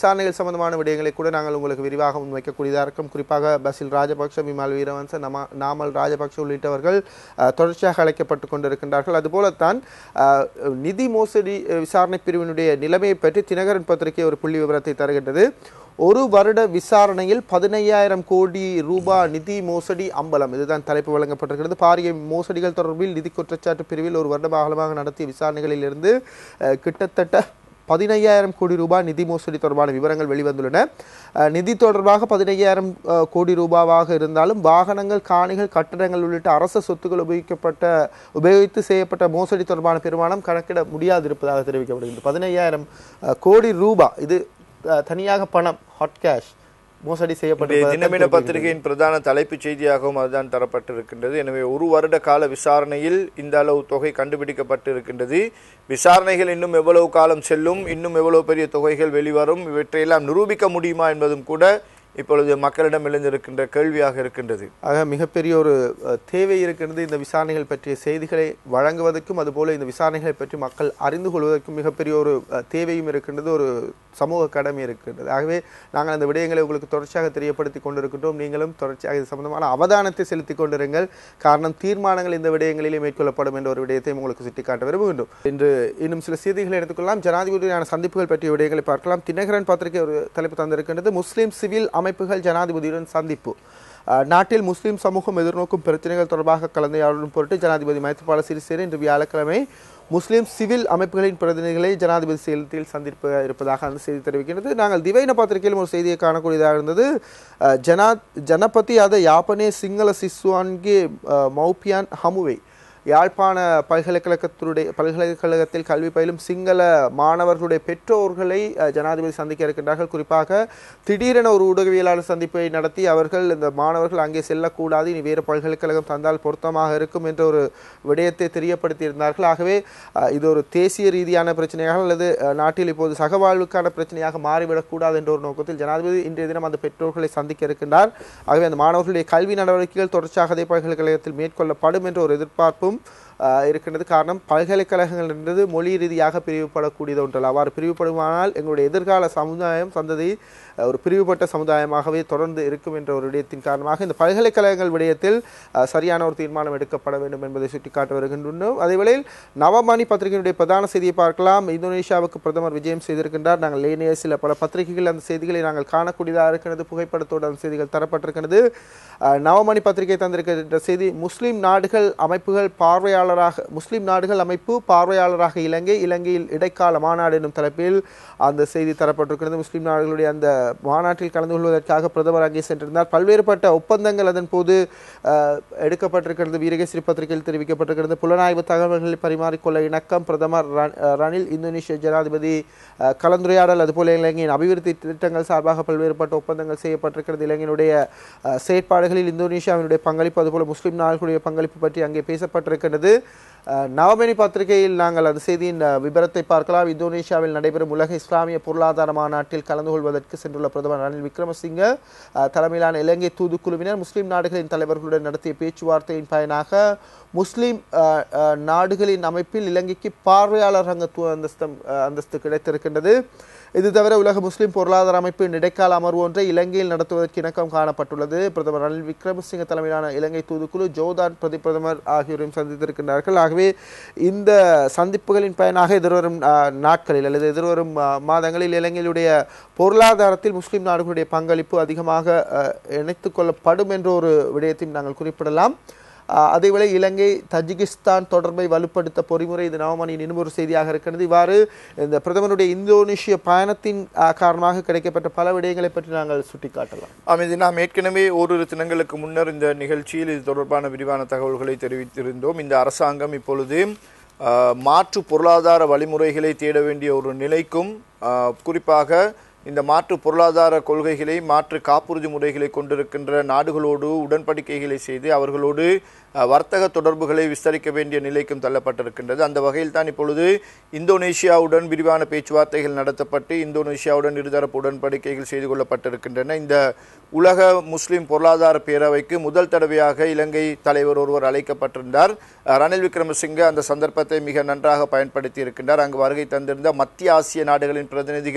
விசாரணைகள் சம்பந்தமான விடயங்களை கூட நாங்கள் உங்களுக்கு விரிவாக முன்வைக்கக்கூடியதாக இருக்கும் குறிப்பாக பசில் ராஜபக்ஷ விமல் வீரவன்ச நம நாமல் ராஜபக்ஷ உள்ளிட்டவர்கள் அஹ், தொடர்ச்சியாக அழைக்கப்பட்டு கொண்டிருக்கின்றார்கள் அதுபோலத்தான் அஹ், நிதி மோசடி அஹ், விசாரணை பிரிவினுடைய நிலைமையை பற்றி தினகரன் பத்திரிகை ஒரு புள்ளி விவரத்தை தருகின்றது ஒரு வருட விசாரணையில் பதினையாயிரம் கோடி ரூபாய் நிதி மோசடி அம்பலம் இதுதான் தலைப்பு வழங்கப்பட்டிருக்கிறது பாரிய மோசடிகள் தொடர்பில் நிதி குற்றச்சாட்டு பிரிவில் ஒரு வருட காலமாக நடத்திய விசாரணைகளில் இருந்து அஹ், கிட்டத்தட்ட பதினையாயிரம் கோடி ரூபாய் நிதி மோசடி தொடர்பான விவரங்கள் வெளிவந்துள்ளன அஹ், நிதி தொடர்பாக பதினையாயிரம் அஹ், கோடி ரூபாவாக இருந்தாலும் வாகனங்கள் காணிகள் கட்டடங்கள் உள்ளிட்ட அரச சொத்துக்கள் உபயோகிக்கப்பட்ட உபயோகித்து செய்யப்பட்ட மோசடி தொடர்பான பெருமானம் கணக்கிட முடியாது இருப்பதாக தெரிவிக்கப்படுகிறது பதினையாயிரம் கோடி ரூபாய் இது அஹ், தனியாக பணம் ஹாட் கேஷ் மோசடி இன்றைய தினமின செய்யப்பட்ட பத்திரிகையின் பிரதான தலைப்புச் செய்தியாகவும் அதுதான் தரப்பட்டிருக்கின்றது எனவே ஒரு வருட கால விசாரணையில் இந்த அளவு தொகை கண்டுபிடிக்கப்பட்டு இருக்கின்றது விசாரணைகள் இன்னும் எவ்வளவு காலம் செல்லும் இன்னும் எவ்வளவு பெரிய தொகைகள் வெளிவரும் இவற்றையெல்லாம் நிரூபிக்க முடியுமா என்பதும் கூட இப்பொழுது மக்களிடம் எழுந்திருக்கின்ற கேள்வியாக இருக்கின்றது ஆக மிகப்பெரிய ஒரு அஹ், தேவை இருக்கின்றது இந்த விசாரணைகள் பற்றிய செய்திகளை வழங்குவதற்கும் அதுபோல இந்த விசாரணைகளை பற்றி மக்கள் அறிந்து கொள்வதற்கும் மிகப்பெரிய ஒரு அஹ், தேவையும் இருக்கின்றது ஒரு சமூக கடமை இருக்கின்றது ஆகவே நாங்கள் அந்த விடயங்களை உங்களுக்கு தொடர்ச்சியாக தெரியப்படுத்தி கொண்டிருக்கின்றோம் நீங்களும் தொடர்ச்சியாக இது சம்பந்தமான அவதானத்தை செலுத்திக் கொண்டிருங்கள் காரணம் தீர்மானங்கள் இந்த விடயங்களிலே மேற்கொள்ளப்படும் என்ற ஒரு விடயத்தை உங்களுக்கு சுட்டிக்காட்ட விரும்புகின்றோம் இன்று இன்னும் சில செய்திகளை எடுத்துக்கொள்ளலாம் ஜனாதிபதியான சந்திப்புகள் பற்றிய விடயங்களை பார்க்கலாம் தினகரன் பத்திரிகை ஒரு தலைப்பு தந்திருக்கின்றது முஸ்லிம் சிவில் அமைப்புகள் ஜனாதிபதியுடன் சந்திப்பு அஹ், நாட்டில் முஸ்லிம் சமூகம் எதிர்நோக்கும் பிரச்சனைகள் தொடர்பாக கலந்துரையாடும் பொருட்டு ஜனாதிபதி மைத்ரிபால சிறிசேன இன்று வியாழக்கிழமை முஸ்லிம் சிவில் அமைப்புகளின் பிரதிநிதிகளை ஜனாதிபதி செயலத்தில் சந்திப்பு இருப்பதாக அந்த செய்தி தெரிவிக்கின்றது நாங்கள் திவைன பத்திரிகையிலும் ஒரு செய்தியை காணக்கூடியதாக இருந்தது அஹ், ஜனா ஜனபதி அத யாப்பனே சிங்கள சிஸ்வான்கே அஹ், மௌபியான் ஹமுவை யாழ்ப்பாண பல்கலைக்கழகத்துடைய பல்கலைக்கழகத்தில் கல்வி பயிலும் சிங்கள மாணவர்களுடைய பெற்றோர்களை அஹ், ஜனாதிபதி சந்திக்க இருக்கின்றார்கள் குறிப்பாக திடீரென ஒரு ஊடகவியலாளர் சந்திப்பை நடத்தி அவர்கள் இந்த மாணவர்கள் அங்கே செல்லக்கூடாது இனி வேறு பல்கலைக்கழகம் தந்தால் பொருத்தமாக இருக்கும் என்ற ஒரு விடயத்தை தெரியப்படுத்தியிருந்தார்கள் ஆகவே அஹ், இது ஒரு தேசிய ரீதியான பிரச்சனையாக அல்லது அஹ், நாட்டில் இப்போது சகவாழ்வுக்கான பிரச்சனையாக மாறிவிடக்கூடாது என்ற ஒரு நோக்கத்தில் ஜனாதிபதி இன்றைய தினம் அந்த பெற்றோர்களை சந்திக்க இருக்கின்றார் ஆகவே அந்த மாணவர்களுடைய கல்வி நடவடிக்கைகள் தொடர்ச்சியாக அதே பல்கலைக்கழகத்தில் மேற்கொள்ளப்படும் என்ற ஒரு எதிர்பார்ப்பும் ஆஹ், இருக்கின்றது காரணம் பல்கலைக்கழகங்கள் என்பது மொழி ரீதியாக பிரிவுபடக்கூடியது ஒன்றல்ல அவ்வாறு பிரிவுபடுமானால் எங்களுடைய எதிர்கால சமுதாயம் சந்ததி அஹ், ஒரு பிரிவுபட்ட சமுதாயமாகவே தொடர்ந்து இருக்கும் என்ற ஒரு விடயத்தின் காரணமாக இந்த பல்கலைக்கழகங்கள் விடயத்தில் அஹ், சரியான ஒரு தீர்மானம் எடுக்கப்பட வேண்டும் என்பதை சுட்டிக்காட்ட வருகின்றோம் அதேவேளையில் நவமணி பத்திரிகையினுடைய பிரதான செய்தியை பார்க்கலாம் இந்தோனேஷியாவுக்கு பிரதமர் விஜயம் செய்திருக்கின்றார் நாங்கள் ஏனைய சில பல பத்திரிகைகள் அந்த செய்திகளை நாங்கள் காணக்கூடியதாக இருக்கிறது புகைப்படத்தோடு அந்த செய்திகள் தரப்பட்டிருக்கிறது அஹ், நவமணி பத்திரிகை தந்திருக்கின்ற செய்தி முஸ்லிம் நாடுகள் அமைப்புகள் பார்வையாளராக முஸ்லிம் நாடுகள் அமைப்பு பார்வையாளராக இலங்கை இலங்கையில் இடைக்கால மாநாடு என்னும் தலைப்பில் அந்த செய்தி தரப்பட்டிருக்கிறது முஸ்லிம் நாடுகளுடைய அந்த மாநாட்டில் கலந்து கொள்வதற்காக பிரதமர் அங்கே சென்றிருந்தார் பல்வேறுபட்ட ஒப்பந்தங்கள் அதன் போது அஹ், எடுக்கப்பட்டிருக்கிறது வீரகேசரி பத்திரிகையில் தெரிவிக்கப்பட்டிருக்கிறது புலனாய்வு தகவல்களை பரிமாறிக்கொள்ள இணக்கம் பிரதமர் ரன்- அஹ், ரணில் இந்தோனேஷிய ஜனாதிபதி அஹ், கலந்துரையாடல் அதுபோல இலங்கையின் அபிவிருத்தி திட்டங்கள் சார்பாக பல்வேறுபட்ட ஒப்பந்தங்கள் செய்யப்பட்டிருக்கிறது இலங்கையினுடைய அஹ், செயற்பாடுகளில் இந்தோனேஷியாவினுடைய பங்களிப்பு அதுபோல முஸ்லிம் நாடுகளுடைய பங்களிப்பு பற்றி அங்கே பேசப்பட்டிருக்கிறது அஹ், நவமணி பத்திரிகையில் நாங்கள் அந்த செய்தியின் அஹ், விபரத்தை பார்க்கலாம் இந்தோனேஷியாவில் நடைபெறும் உலக இஸ்லாமிய பொருளாதார மாநாட்டில் கலந்து கொள்வதற்கு சென்றுள்ள பிரதமர் ரணில் விக்ரமசிங்க அஹ், தலைமையிலான இலங்கை தூதுக்குழுவினர் முஸ்லிம் நாடுகளின் தலைவர்களுடன் நடத்திய பேச்சுவார்த்தையின் பயனாக முஸ்லிம் அஹ், அஹ், நாடுகளின் அமைப்பில் இலங்கைக்கு பார்வையாளர் அங்கத்துவ அந்தஸ்தம் அஹ், அந்தஸ்து கிடைத்திருக்கின்றது இது தவிர உலக முஸ்லிம் பொருளாதார அமைப்பின் இடைக்கால அமர்வு ஒன்றை இலங்கையில் நடத்துவதற்கு இணக்கம் காணப்பட்டுள்ளது பிரதமர் ரணில் விக்ரமசிங்க தலைமையிலான இலங்கை தூதுக்குழு ஜோர்தான் பிரதி பிரதமர் ஆகியோரையும் சந்தித்திருக்கின்றார்கள் ஆகவே இந்த சந்திப்புகளின் பயனாக எதிர்வரும் அஹ், நாட்களில் அல்லது எதிர்வரும் அஹ், மாதங்களில் இலங்கையிலுடைய பொருளாதாரத்தில் முஸ்லிம் நாடுகளுடைய பங்களிப்பு அதிகமாக அஹ், இணைத்துக் கொள்ளப்படும் என்ற ஒரு விடயத்தையும் நாங்கள் குறிப்பிடலாம் அஹ், அதேவேளை இலங்கை தஜிகிஸ்தான் தொடர்பை வலுப்படுத்த பொறிமுறை இது நவமணியின் இன்னும் ஒரு செய்தியாக இருக்கிறது இவ்வாறு இந்த பிரதமருடைய இந்தோனேஷிய பயணத்தின் அஹ், காரணமாக கிடைக்கப்பட்ட பல விடயங்களை பற்றி நாங்கள் சுட்டிக்காட்டலாம் ஆம் இது நாம் ஏற்கனவே ஓரிரு தினங்களுக்கு முன்னர் இந்த நிகழ்ச்சியில் இது தொடர்பான விரிவான தகவல்களை தெரிவித்திருந்தோம் இந்த அரசாங்கம் இப்பொழுது ஆஹ், மாற்று பொருளாதார வழிமுறைகளை தேட வேண்டிய ஒரு நிலைக்கும் ஆஹ், குறிப்பாக இந்த மாற்று பொருளாதார கொள்கைகளை மாற்று காப்புறுதி முறைகளை கொண்டிருக்கின்ற நாடுகளோடு உடன்படிக்கைகளை செய்து அவர்களோடு அஹ், வர்த்தக தொடர்புகளை விஸ்தரிக்க வேண்டிய நிலைக்கும் தள்ளப்பட்டிருக்கின்றது அந்த வகையில் தான் இப்பொழுது இந்தோனேஷியாவுடன் விரிவான பேச்சுவார்த்தைகள் நடத்தப்பட்டு இந்தோனேஷியாவுடன் இருதரப்பு உடன்படிக்கைகள் செய்து கொள்ளப்பட்டிருக்கின்றன இந்த உலக முஸ்லிம் பொருளாதார பேரவைக்கு முதல் தடவையாக இலங்கை தலைவர் ஒருவர் அழைக்கப்பட்டிருந்தார் அஹ், ரணில் விக்ரமசிங்க அந்த சந்தர்ப்பத்தை மிக நன்றாக பயன்படுத்தி இருக்கின்றார் அங்கு வருகை தந்திருந்த மத்திய ஆசிய நாடுகளின் பிரதிநிதிகள்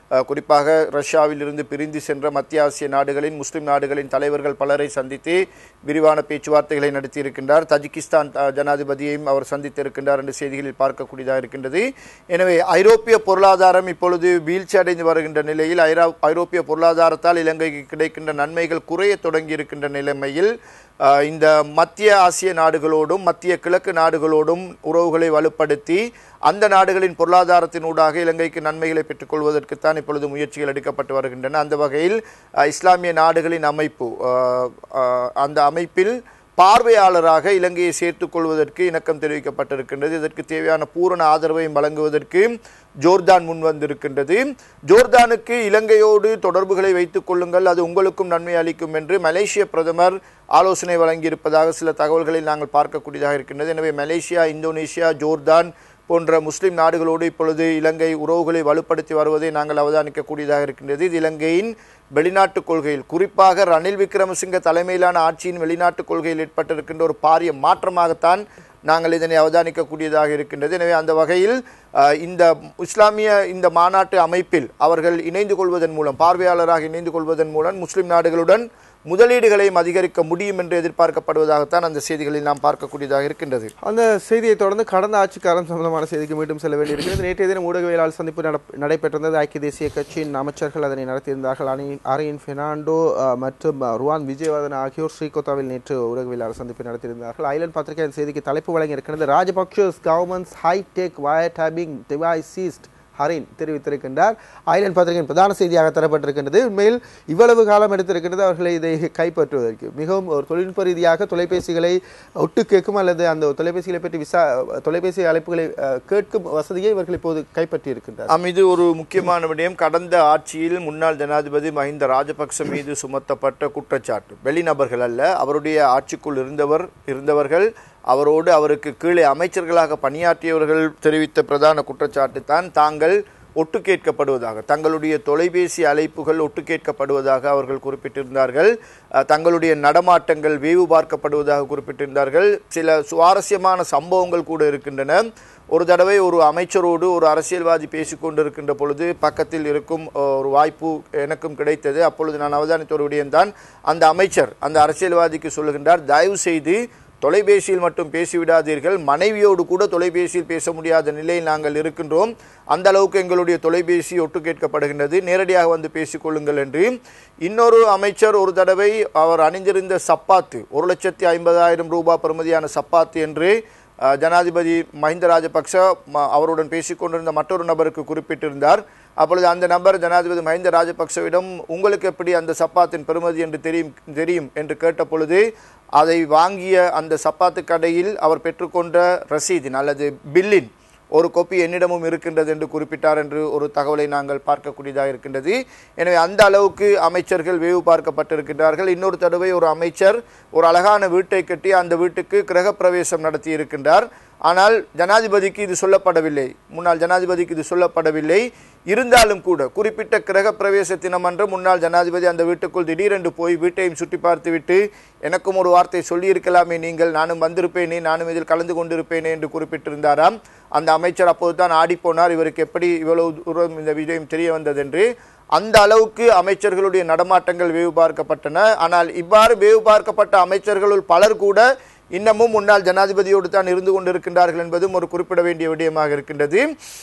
அஹ், குறிப்பாக ரஷ்யாவில் இருந்து பிரிந்து சென்ற மத்திய ஆசிய நாடுகளின் முஸ்லிம் நாடுகளின் தலைவர்கள் பலரை சந்தித்து விரிவான பேச்சுவார்த்தைகளை நடத்தியிருக்கின்றார் தஜிகிஸ்தான் அஹ், ஜனாதிபதியையும் அவர் சந்தித்திருக்கின்றார் என்ற செய்திகளில் பார்க்கக்கூடியதாக இருக்கின்றது எனவே ஐரோப்பிய பொருளாதாரம் இப்பொழுது வீழ்ச்சி அடைந்து வருகின்ற நிலையில் ஐரா ஐரோப்பிய பொருளாதாரத்தால் இலங்கைக்கு கிடைக்கின்ற நன்மைகள் குறைய தொடங்கி இருக்கின்ற நிலைமையில் அஹ், இந்த மத்திய ஆசிய நாடுகளோடும் மத்திய கிழக்கு நாடுகளோடும் உறவுகளை வலுப்படுத்தி அந்த நாடுகளின் பொருளாதாரத்தினூடாக இலங்கைக்கு நன்மைகளை பெற்றுக்கொள்வதற்குத்தான் இப்பொழுது முயற்சிகள் எடுக்கப்பட்டு வருகின்றன அந்த வகையில் அஹ், இஸ்லாமிய நாடுகளின் அமைப்பு அஹ், அஹ், அந்த அமைப்பில் பார்வையாளராக இலங்கையை சேர்த்துக் கொள்வதற்கு இணக்கம் தெரிவிக்கப்பட்டிருக்கின்றது இதற்கு தேவையான பூரண ஆதரவையும் வழங்குவதற்கு ஜோர்தான் முன்வந்திருக்கின்றது ஜோர்தானுக்கு இலங்கையோடு தொடர்புகளை வைத்துக் கொள்ளுங்கள் அது உங்களுக்கும் நன்மை அளிக்கும் என்று மலேசிய பிரதமர் ஆலோசனை வழங்கியிருப்பதாக சில தகவல்களை நாங்கள் பார்க்கக்கூடியதாக இருக்கின்றது எனவே மலேசியா இந்தோனேசியா ஜோர்தான் போன்ற முஸ்லிம் நாடுகளோடு இப்பொழுது இலங்கை உறவுகளை வலுப்படுத்தி வருவதை நாங்கள் அவதானிக்கக்கூடியதாக இருக்கின்றது இது இலங்கையின் வெளிநாட்டு கொள்கையில் குறிப்பாக ரணில் விக்ரமசிங்க தலைமையிலான ஆட்சியின் வெளிநாட்டு கொள்கையில் ஏற்பட்டிருக்கின்ற ஒரு பாரிய மாற்றமாகத்தான் நாங்கள் இதனை அவதானிக்கக்கூடியதாக இருக்கின்றது எனவே அந்த வகையில் அஹ், இந்த இஸ்லாமிய இந்த மாநாட்டு அமைப்பில் அவர்கள் இணைந்து கொள்வதன் மூலம் பார்வையாளராக இணைந்து கொள்வதன் மூலம் முஸ்லிம் நாடுகளுடன் முதலீடுகளையும் அதிகரிக்க முடியும் என்று எதிர்பார்க்கப்படுவதாகத்தான் அந்த செய்திகளில் நாம் பார்க்கக்கூடியதாக இருக்கின்றது அந்த செய்தியை தொடர்ந்து கடந்த ஆட்சிக்காலம் சம்பந்தமான செய்திக்கு மீண்டும் செல்ல வேண்டியிருக்கிறது நேற்றைய தினம் ஊடகவியலாளர் சந்திப்பு நடப்- நடைபெற்றிருந்தது ஐக்கிய தேசிய கட்சியின் அமைச்சர்கள் அதனை நடத்தியிருந்தார்கள் அணி அரின் பெர்னாண்டோ அஹ், மற்றும் அஹ், ருவான் விஜயவர்தன ஆகியோர் ஸ்ரீகோத்தாவில் நேற்று ஊடகவியலாளர் சந்திப்பு நடத்தியிருந்தார்கள் ஐலண்ட் பத்திரிகை அந்த செய்திக்கு தலைப்பு வழங்கியிருக்கிறது Rajapakshas government's high tech wire tapping device seized Harin தெரிவித்திருக்கின்றார் ஐலண்ட் பத்திரிகையின் பிரதான செய்தியாக தரப்பட்டிருக்கின்றது உண்மையில் இவ்வளவு காலம் எடுத்திருக்கிறது அவர்களை இதை கைப்பற்றுவதற்கு மிகவும் ஒரு தொழில்நுட்ப ரீதியாக தொலைபேசிகளை ஒட்டு கேட்கும் அல்லது அந்த தொலைபேசிகளை பற்றி விசா தொலைபேசி அழைப்புகளை அஹ், கேட்கும் வசதியை இவர்கள் இப்போது கைப்பற்றி இருக்கின்றார் ஆம், இது ஒரு முக்கியமான விடயம் கடந்த ஆட்சியில் முன்னாள் ஜனாதிபதி மஹிந்த ராஜபக்ச மீது சுமத்தப்பட்ட குற்றச்சாட்டு வெளிநபர்கள் அல்ல அவருடைய ஆட்சிக்குள் இருந்தவர் இருந்தவர்கள் அவரோடு அவருக்கு கீழே அமைச்சர்களாக பணியாற்றியவர்கள் தெரிவித்த பிரதான குற்றச்சாட்டு தான் தாங்கள் ஒட்டு கேட்கப்படுவதாக தங்களுடைய தொலைபேசி அழைப்புகள் ஒட்டு கேட்கப்படுவதாக அவர்கள் குறிப்பிட்டிருந்தார்கள் அஹ், தங்களுடைய நடமாட்டங்கள் வேவு பார்க்கப்படுவதாக குறிப்பிட்டிருந்தார்கள் சில சுவாரஸ்யமான சம்பவங்கள் கூட இருக்கின்றன ஒரு தடவை ஒரு அமைச்சரோடு ஒரு அரசியல்வாதி பேசிக் கொண்டிருக்கின்ற பொழுது பக்கத்தில் இருக்கும் அஹ், ஒரு வாய்ப்பு எனக்கும் கிடைத்தது அப்பொழுது நான் அவதானித்த ஒரு விடயம்தான் அந்த அமைச்சர் அந்த அரசியல்வாதிக்கு சொல்லுகின்றார் தயவு செய்து தொலைபேசியில் மட்டும் பேசிவிடாதீர்கள் மனைவியோடு கூட தொலைபேசியில் பேச முடியாத நிலையில் நாங்கள் இருக்கின்றோம் அந்த அளவுக்கு எங்களுடைய தொலைபேசி ஒட்டு கேட்கப்படுகின்றது நேரடியாக வந்து பேசிக்கொள்ளுங்கள் என்று இன்னொரு அமைச்சர் ஒரு தடவை அவர் அணிந்திருந்த சப்பாத்து ஒரு லட்சத்தி ஐம்பதாயிரம் ரூபாய் பெறுமதியான சப்பாத்து என்று அஹ், ஜனாதிபதி மஹிந்த ராஜபக்ச ம- அவருடன் பேசிக்கொண்டிருந்த மற்றொரு நபருக்கு குறிப்பிட்டிருந்தார் அப்பொழுது அந்த நபர் ஜனாதிபதி மஹிந்த ராஜபக்சவிடம் உங்களுக்கு எப்படி அந்த சப்பாத்தின் பெறுமதி என்று தெரியும் தெரியும் என்று கேட்ட பொழுது அதை வாங்கிய அந்த சப்பாத்து கடையில் அவர் பெற்றுக்கொண்ட ரசீதின் அல்லது பில்லின் ஒரு கோப்பி என்னிடமும் இருக்கின்றது என்று குறிப்பிட்டார் என்று ஒரு தகவலை நாங்கள் பார்க்கக்கூடியதாக இருக்கின்றது எனவே அந்த அளவுக்கு அமைச்சர்கள் வேவு பார்க்கப்பட்டிருக்கின்றார்கள் இன்னொரு தடவை ஒரு அமைச்சர் ஒரு அழகான வீட்டை கட்டி அந்த வீட்டுக்கு கிரகப்பிரவேசம் நடத்தி இருக்கின்றார் ஆனால் ஜனாதிபதிக்கு இது சொல்லப்படவில்லை முன்னாள் ஜனாதிபதிக்கு இது சொல்லப்படவில்லை இருந்தாலும் கூட குறிப்பிட்ட கிரக பிரவேச தினமன்று முன்னாள் ஜனாதிபதி அந்த வீட்டுக்குள் திடீரென்று போய் வீட்டையும் சுற்றி பார்த்துவிட்டு எனக்கும் ஒரு வார்த்தை சொல்லியிருக்கலாமே நீங்கள் நானும் வந்திருப்பேனே நானும் இதில் கலந்து கொண்டிருப்பேனே என்று குறிப்பிட்டிருந்தாராம் அந்த அமைச்சர் அப்போது தான் ஆடிப்போனார் இவருக்கு எப்படி இவ்வளவு தூரம் இந்த விஜயம் தெரிய வந்ததென்று அந்த அளவுக்கு அமைச்சர்களுடைய நடமாட்டங்கள் வேவு பார்க்கப்பட்டன ஆனால் இவ்வாறு வேவு பார்க்கப்பட்ட அமைச்சர்களுள் பலர் கூட இன்னமும் முன்னாள் ஜனாதிபதியோடு தான் இருந்து கொண்டிருக்கின்றார்கள் என்பதும் ஒரு குறிப்பிட வேண்டிய விடயமாக இருக்கின்றது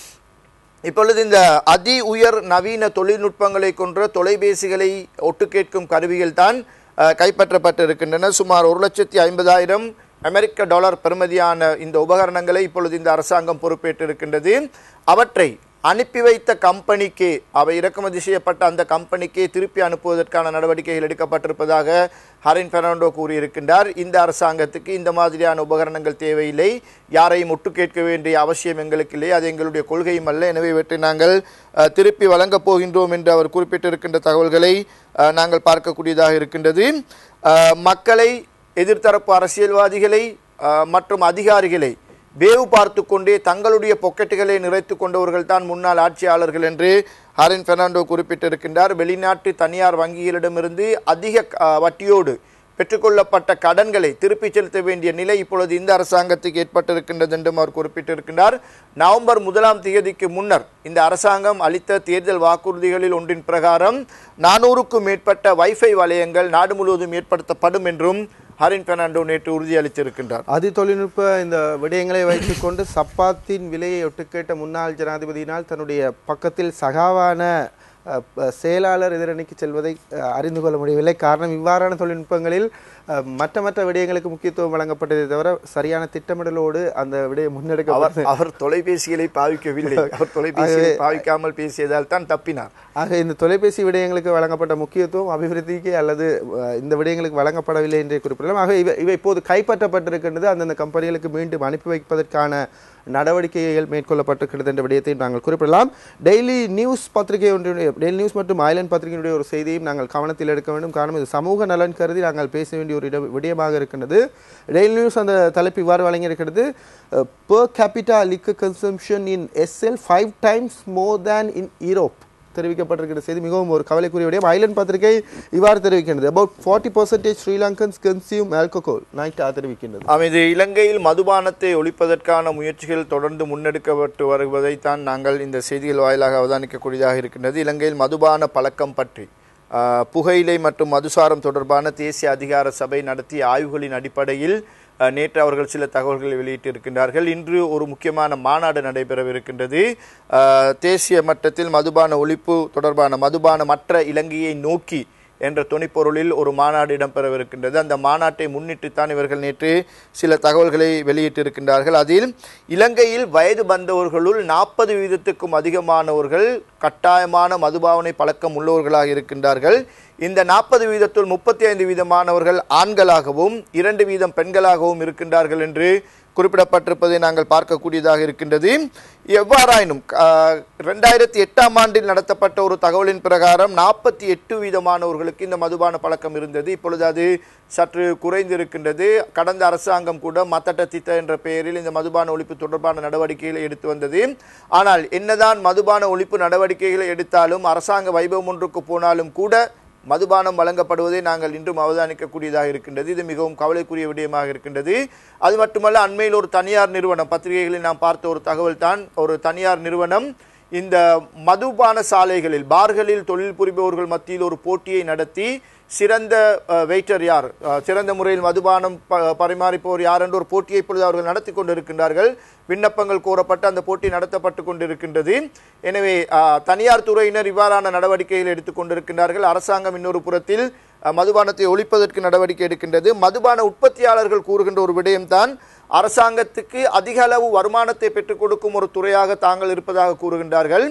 இப்பொழுது இந்த அதி உயர் நவீன தொழில்நுட்பங்களை கொன்ற தொலைபேசிகளை ஒட்டு கேட்கும் கருவிகள் தான் அஹ், கைப்பற்றப்பட்டிருக்கின்றன சுமார் ஒரு லட்சத்தி ஐம்பதாயிரம் அமெரிக்க டாலர் பெறுமதியான இந்த உபகரணங்களை இப்பொழுது இந்த அரசாங்கம் பொறுப்பேற்றிருக்கின்றது அவற்றை அனுப்பி வைத்த கம்பெனிக்கே அவை இறக்குமதி செய்யப்பட்ட அந்த கம்பெனிக்கே திருப்பி அனுப்புவதற்கான நடவடிக்கைகள் எடுக்கப்பட்டிருப்பதாக ஹரின் பெர்னாண்டோ கூறியிருக்கின்றார் இந்த அரசாங்கத்துக்கு இந்த மாதிரியான உபகரணங்கள் தேவையில்லை யாரையும் ஒட்டு கேட்க வேண்டிய அவசியம் எங்களுக்கு இல்லை அது எங்களுடைய கொள்கையும் அல்ல எனவே இவற்றை நாங்கள் அஹ், திருப்பி வழங்கப் போகின்றோம் என்று அவர் குறிப்பிட்டிருக்கின்ற தகவல்களை அஹ், நாங்கள் பார்க்கக்கூடியதாக இருக்கின்றது அஹ், மக்களை எதிர்த்தரப்பு அரசியல்வாதிகளை அஹ், மற்றும் அதிகாரிகளை வேவு பார்த்து கொண்டே தங்களுடைய பொக்கெட்டுகளை நிறைத்து கொண்டவர்கள் தான் முன்னாள் ஆட்சியாளர்கள் என்று ஹரின் பெர்னாண்டோ குறிப்பிட்டிருக்கின்றார் வெளிநாட்டு தனியார் வங்கிகளிடமிருந்து அதிக அஹ், வட்டியோடு பெற்றுக்கொள்ளப்பட்ட கடன்களை திருப்பிச் செலுத்த வேண்டிய நிலை இப்பொழுது இந்த அரசாங்கத்துக்கு ஏற்பட்டிருக்கின்றது என்றும் அவர் குறிப்பிட்டிருக்கின்றார் நவம்பர் முதலாம் தேதிக்கு முன்னர் இந்த அரசாங்கம் அளித்த தேர்தல் வாக்குறுதிகளில் ஒன்றின் பிரகாரம் நானூறுக்கும் மேற்பட்ட வைஃபை வலயங்கள் நாடு முழுவதும் ஏற்படுத்தப்படும் என்றும் ஹரின் பெர்னாண்டோ நேற்று உறுதியளித்திருக்கின்றார் அதி தொழில்நுட்ப இந்த விடயங்களை வைத்துக்கொண்டு சப்பாத்தின் விலையை ஒட்டுக்கேட்ட முன்னாள் ஜனாதிபதியினால் தன்னுடைய பக்கத்தில் சகாவான அஹ், ப- செயலாளர் எதிரணிக்கு செல்வதை அஹ், அறிந்து கொள்ள முடியவில்லை காரணம் இவ்வாறான தொழில்நுட்பங்களில் அஹ், மற்ற மற்ற விடயங்களுக்கு முக்கியத்துவம் வழங்கப்பட்டதை தவிர சரியான திட்டமிடலோடு அந்த விடயம் அவர் முன்னெடுக்கப்பட்டது அவர் தொலைபேசிகளை பாவிக்கவில்லை அவர் தொலைபேசியை பாவிக்காமல் பேசியதால் தான் தப்பினார் ஆக இந்த தொலைபேசி விடயங்களுக்கு வழங்கப்பட்ட முக்கியத்துவம் அபிவிருத்திக்கு அல்லது அஹ், இந்த விடயங்களுக்கு வழங்கப்படவில்லை என்றே குறிப்பிடலாம் ஆக இவை இவை இப்போது கைப்பற்றப்பட்டிருக்கின்றது அந்தந்த கம்பெனிகளுக்கு மீண்டும் அனுப்பி வைப்பதற்கான நடவடிக்கைகள் மேற்கொள்ளப்பட்டிருக்கிறது என்ற விடயத்தையும் நாங்கள் குறிப்பிடலாம் டெய்லி நியூஸ் பத்திரிகை ஒன்றினுடைய டெய்லி நியூஸ் மற்றும் ஐலண்ட் பத்திரிகையினுடைய ஒரு செய்தியையும் நாங்கள் கவனத்தில் எடுக்க வேண்டும் காரணம் இது சமூக நலன் கருதி நாங்கள் பேச வேண்டிய ஒரு இட விடயமாக இருக்கின்றது டெய்லி நியூஸ் அந்த தலைப்பு இவ்வாறு வழங்கியிருக்கிறது per capita liquor consumption in SL five times more than in Europe தெரிவிக்கப்பட்டிருக்கிற செய்தி மிகவும் ஒரு கவலைக்குரிய விடயம் ஐலண்ட் பத்திரிகை இவ்வாறு தெரிவிக்கின்றது about 40% percentage Sri Lankans consume alcohol நைட்டா தெரிவிக்கின்றது ஆம், இது இலங்கையில் மதுபானத்தை ஒழிப்பதற்கான முயற்சிகள் தொடர்ந்து முன்னெடுக்கப்பட்டு வருவதைத்தான் நாங்கள் இந்த செய்திகள் வாயிலாக அவதானிக்கக்கூடியதாக இருக்கின்றது இலங்கையில் மதுபான பழக்கம் பற்றி ஆ, புகையிலை மற்றும் மதுசாரம் தொடர்பான தேசிய அதிகார சபை நடத்திய ஆய்வுகளின் அடிப்படையில் ஆ, நேற்று அவர்கள் சில தகவல்களை வெளியிட்டிருக்கின்றார்கள் இன்று ஒரு முக்கியமான மாநாடு நடைபெறவிருக்கின்றது ஆ, தேசிய மட்டத்தில் மதுபான ஒழிப்பு தொடர்பான மதுபான மற்ற இலங்கையை நோக்கி என்ற துணைப்பொருளில் ஒரு மாநாடு இடம்பெறவிருக்கின்றது அந்த மாநாட்டை முன்னிட்டுத்தான் இவர்கள் நேற்று சில தகவல்களை வெளியிட்டிருக்கின்றார்கள் அதில் இலங்கையில் வயது வந்தவர்களுள் நாற்பது வீதத்துக்கும் அதிகமானவர்கள் கட்டாயமான மதுபாவனை பழக்கம் உள்ளவர்களாக இருக்கின்றார்கள் இந்த நாற்பது வீதத்துள் முப்பத்தி ஐந்து வீதமானவர்கள் ஆண்களாகவும் இரண்டு வீதம் பெண்களாகவும் இருக்கின்றார்கள் என்று குறிப்பிடப்பட்டிருப்பதை நாங்கள் பார்க்கக்கூடியதாக இருக்கின்றது எவ்வாறாயினும் ரெண்டாயிரத்தி எட்டாம் ஆண்டில் நடத்தப்பட்ட ஒரு தகவலின் பிரகாரம் நாற்பத்தி எட்டு வீதமானவர்களுக்கு இந்த மதுபான பழக்கம் இருந்தது இப்பொழுது அது சற்று குறைந்திருக்கின்றது கடந்த அரசாங்கம் கூட மத்தட்ட திட்ட என்ற பெயரில் இந்த மதுபான ஒழிப்பு தொடர்பான நடவடிக்கைகளை எடுத்து வந்தது ஆனால் என்னதான் மதுபான ஒழிப்பு நடவடிக்கைகளை எடுத்தாலும் அரசாங்க வைபவம் ஒன்றுக்கு போனாலும் கூட மதுபானம் வழங்கப்படுவதை நாங்கள் இன்றும் அவதானிக்கக்கூடியதாக இருக்கின்றது இது மிகவும் கவலைக்குரிய விடயமாக இருக்கின்றது அது மட்டுமல்ல அண்மையில் ஒரு தனியார் நிறுவனம் பத்திரிகைகளில் நாம் பார்த்த ஒரு தகவல் தான் ஒரு தனியார் நிறுவனம் இந்த மதுபான சாலைகளில் பார்களில் தொழில் புரிபவர்கள் மத்தியில் ஒரு போட்டியை நடத்தி சிறந்த வெயிட்டர் யார் அஹ், சிறந்த முறையில் மதுபானம் ப- பரிமாறிப்போர் யார் என்ற ஒரு போட்டியை இப்பொழுது அவர்கள் நடத்தி கொண்டிருக்கின்றார்கள் விண்ணப்பங்கள் கோரப்பட்டு அந்த போட்டி நடத்தப்பட்டு கொண்டிருக்கின்றது எனவே அஹ், தனியார் துறையினர் இவ்வாறான நடவடிக்கைகள் எடுத்துக் கொண்டிருக்கின்றார்கள் அரசாங்கம் இன்னொரு புறத்தில் அஹ், மதுபானத்தை ஒழிப்பதற்கு நடவடிக்கை எடுக்கின்றது மதுபான உற்பத்தியாளர்கள் கூறுகின்ற ஒரு விடயம்தான் அரசாங்கத்துக்கு அதிக அளவு வருமானத்தை பெற்றுக் கொடுக்கும் ஒரு துறையாக தாங்கள் இருப்பதாக கூறுகின்றார்கள்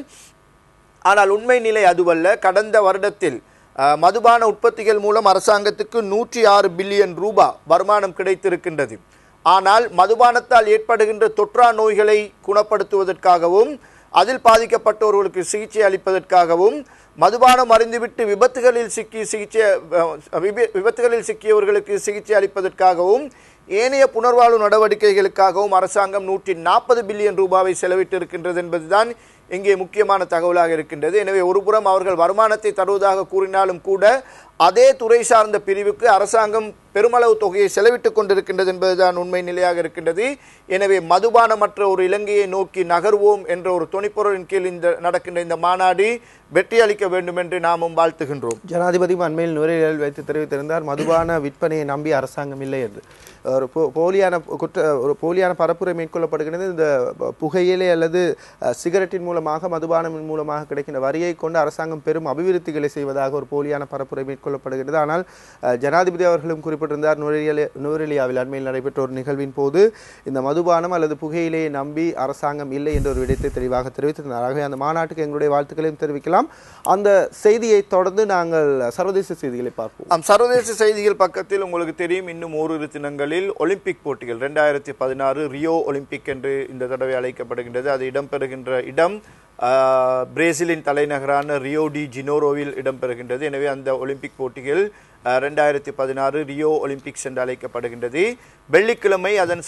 ஆனால் உண்மை நிலை அதுவல்ல கடந்த வருடத்தில் அஹ், மதுபான உற்பத்திகள் மூலம் அரசாங்கத்துக்கு நூற்றி ஆறு பில்லியன் ரூபாய் வருமானம் கிடைத்திருக்கின்றது ஆனால் மதுபானத்தால் ஏற்படுகின்ற தொற்றா நோய்களை குணப்படுத்துவதற்காகவும் அதில் பாதிக்கப்பட்டவர்களுக்கு சிகிச்சை அளிப்பதற்காகவும் மதுபானம் அறிந்துவிட்டு விபத்துகளில் சிக்கி சிகிச்சை அஹ், விப- விபத்துகளில் சிக்கியவர்களுக்கு சிகிச்சை அளிப்பதற்காகவும் ஏனைய புனர்வாழ்வு நடவடிக்கைகளுக்காகவும் அரசாங்கம் நூற்றி நாற்பது பில்லியன் ரூபாவை செலவிட்டிருக்கின்றது என்பதுதான் இங்கே முக்கியமான தகவலாக இருக்கின்றது எனவே ஒருபுறம் அவர்கள் வருமானத்தை தருவதாக கூறினாலும் கூட அதே துறை சார்ந்த பிரிவுக்கு அரசாங்கம் பெருமளவு தொகையை செலவிட்டுக் கொண்டிருக்கின்றது என்பதுதான் உண்மை நிலையாக இருக்கின்றது எனவே மதுபானமற்ற ஒரு இலங்கையை நோக்கி நகர்வோம் என்ற ஒரு துணைப்பொருளின் கீழ் இந்த நடக்கின்ற இந்த மாநாடு வெற்றி அளிக்க வேண்டும் என்று நாமும் வாழ்த்துகின்றோம் ஜனாதிபதியும் அண்மையில் நுரையீரல் வைத்து தெரிவித்திருந்தார் மதுபான விற்பனையை நம்பி அரசாங்கம் இல்லை என்று ஒரு போ- போலியான குற்ற ஒரு போலியான பரப்புரை மேற்கொள்ளப்படுகிறது இந்த ப- புகையிலை அல்லது அஹ், சிகரெட்டின் மூலமாக மதுபானமின் மூலமாக கிடைக்கின்ற வரியை கொண்டு அரசாங்கம் பெரும் அபிவிருத்திகளை செய்வதாக ஒரு போலியான பரப்புரை மேற்கொள்ளப்படுகிறது ஆனால் அஹ், ஜனாதிபதி அவர்களும் குறிப்பிட்டிருந்தார் நுரையீரல் நுவரெலியாவில் அண்மையில் நடைபெற்ற ஒரு நிகழ்வின் போது இந்த மதுபானம் அல்லது புகையிலையை நம்பி அரசாங்கம் இல்லை என்ற ஒரு விடயத்தை தெளிவாக தெரிவித்திருந்தார் ஆகவே அந்த மாநாட்டுக்கு எங்களுடைய வாழ்த்துக்களையும் தெரிவிக்கலாம் அந்த செய்தியை தொடர்ந்து நாங்கள் சர்வதேச செய்திகளை பார்ப்போம் ஆம் சர்வதேச செய்திகள் பக்கத்தில் உங்களுக்கு தெரியும் இன்னும் ஓரிரு தினங்களில் ஒலிம்பிக் போட்டிகள் ரெண்டாயிரத்தி பதினாறு ரியோ ஒலிம்பிக் என்று இந்த தடவை அழைக்கப்படுகின்றது அது இடம்பெறுகின்ற இடம் ஆஹ், பிரேசிலின் தலைநகரான ரியோ டி ஜினோரோவில் இடம்பெறுகின்றது எனவே அந்த ஒலிம்பிக் போட்டிகள் ரெண்டாயிரத்தி பதினாறு ரியோ ஒலிம்பிக்ஸ் என்று அழைக்கப்படுகின்றது வெள்ளிக்கிழமை அதன்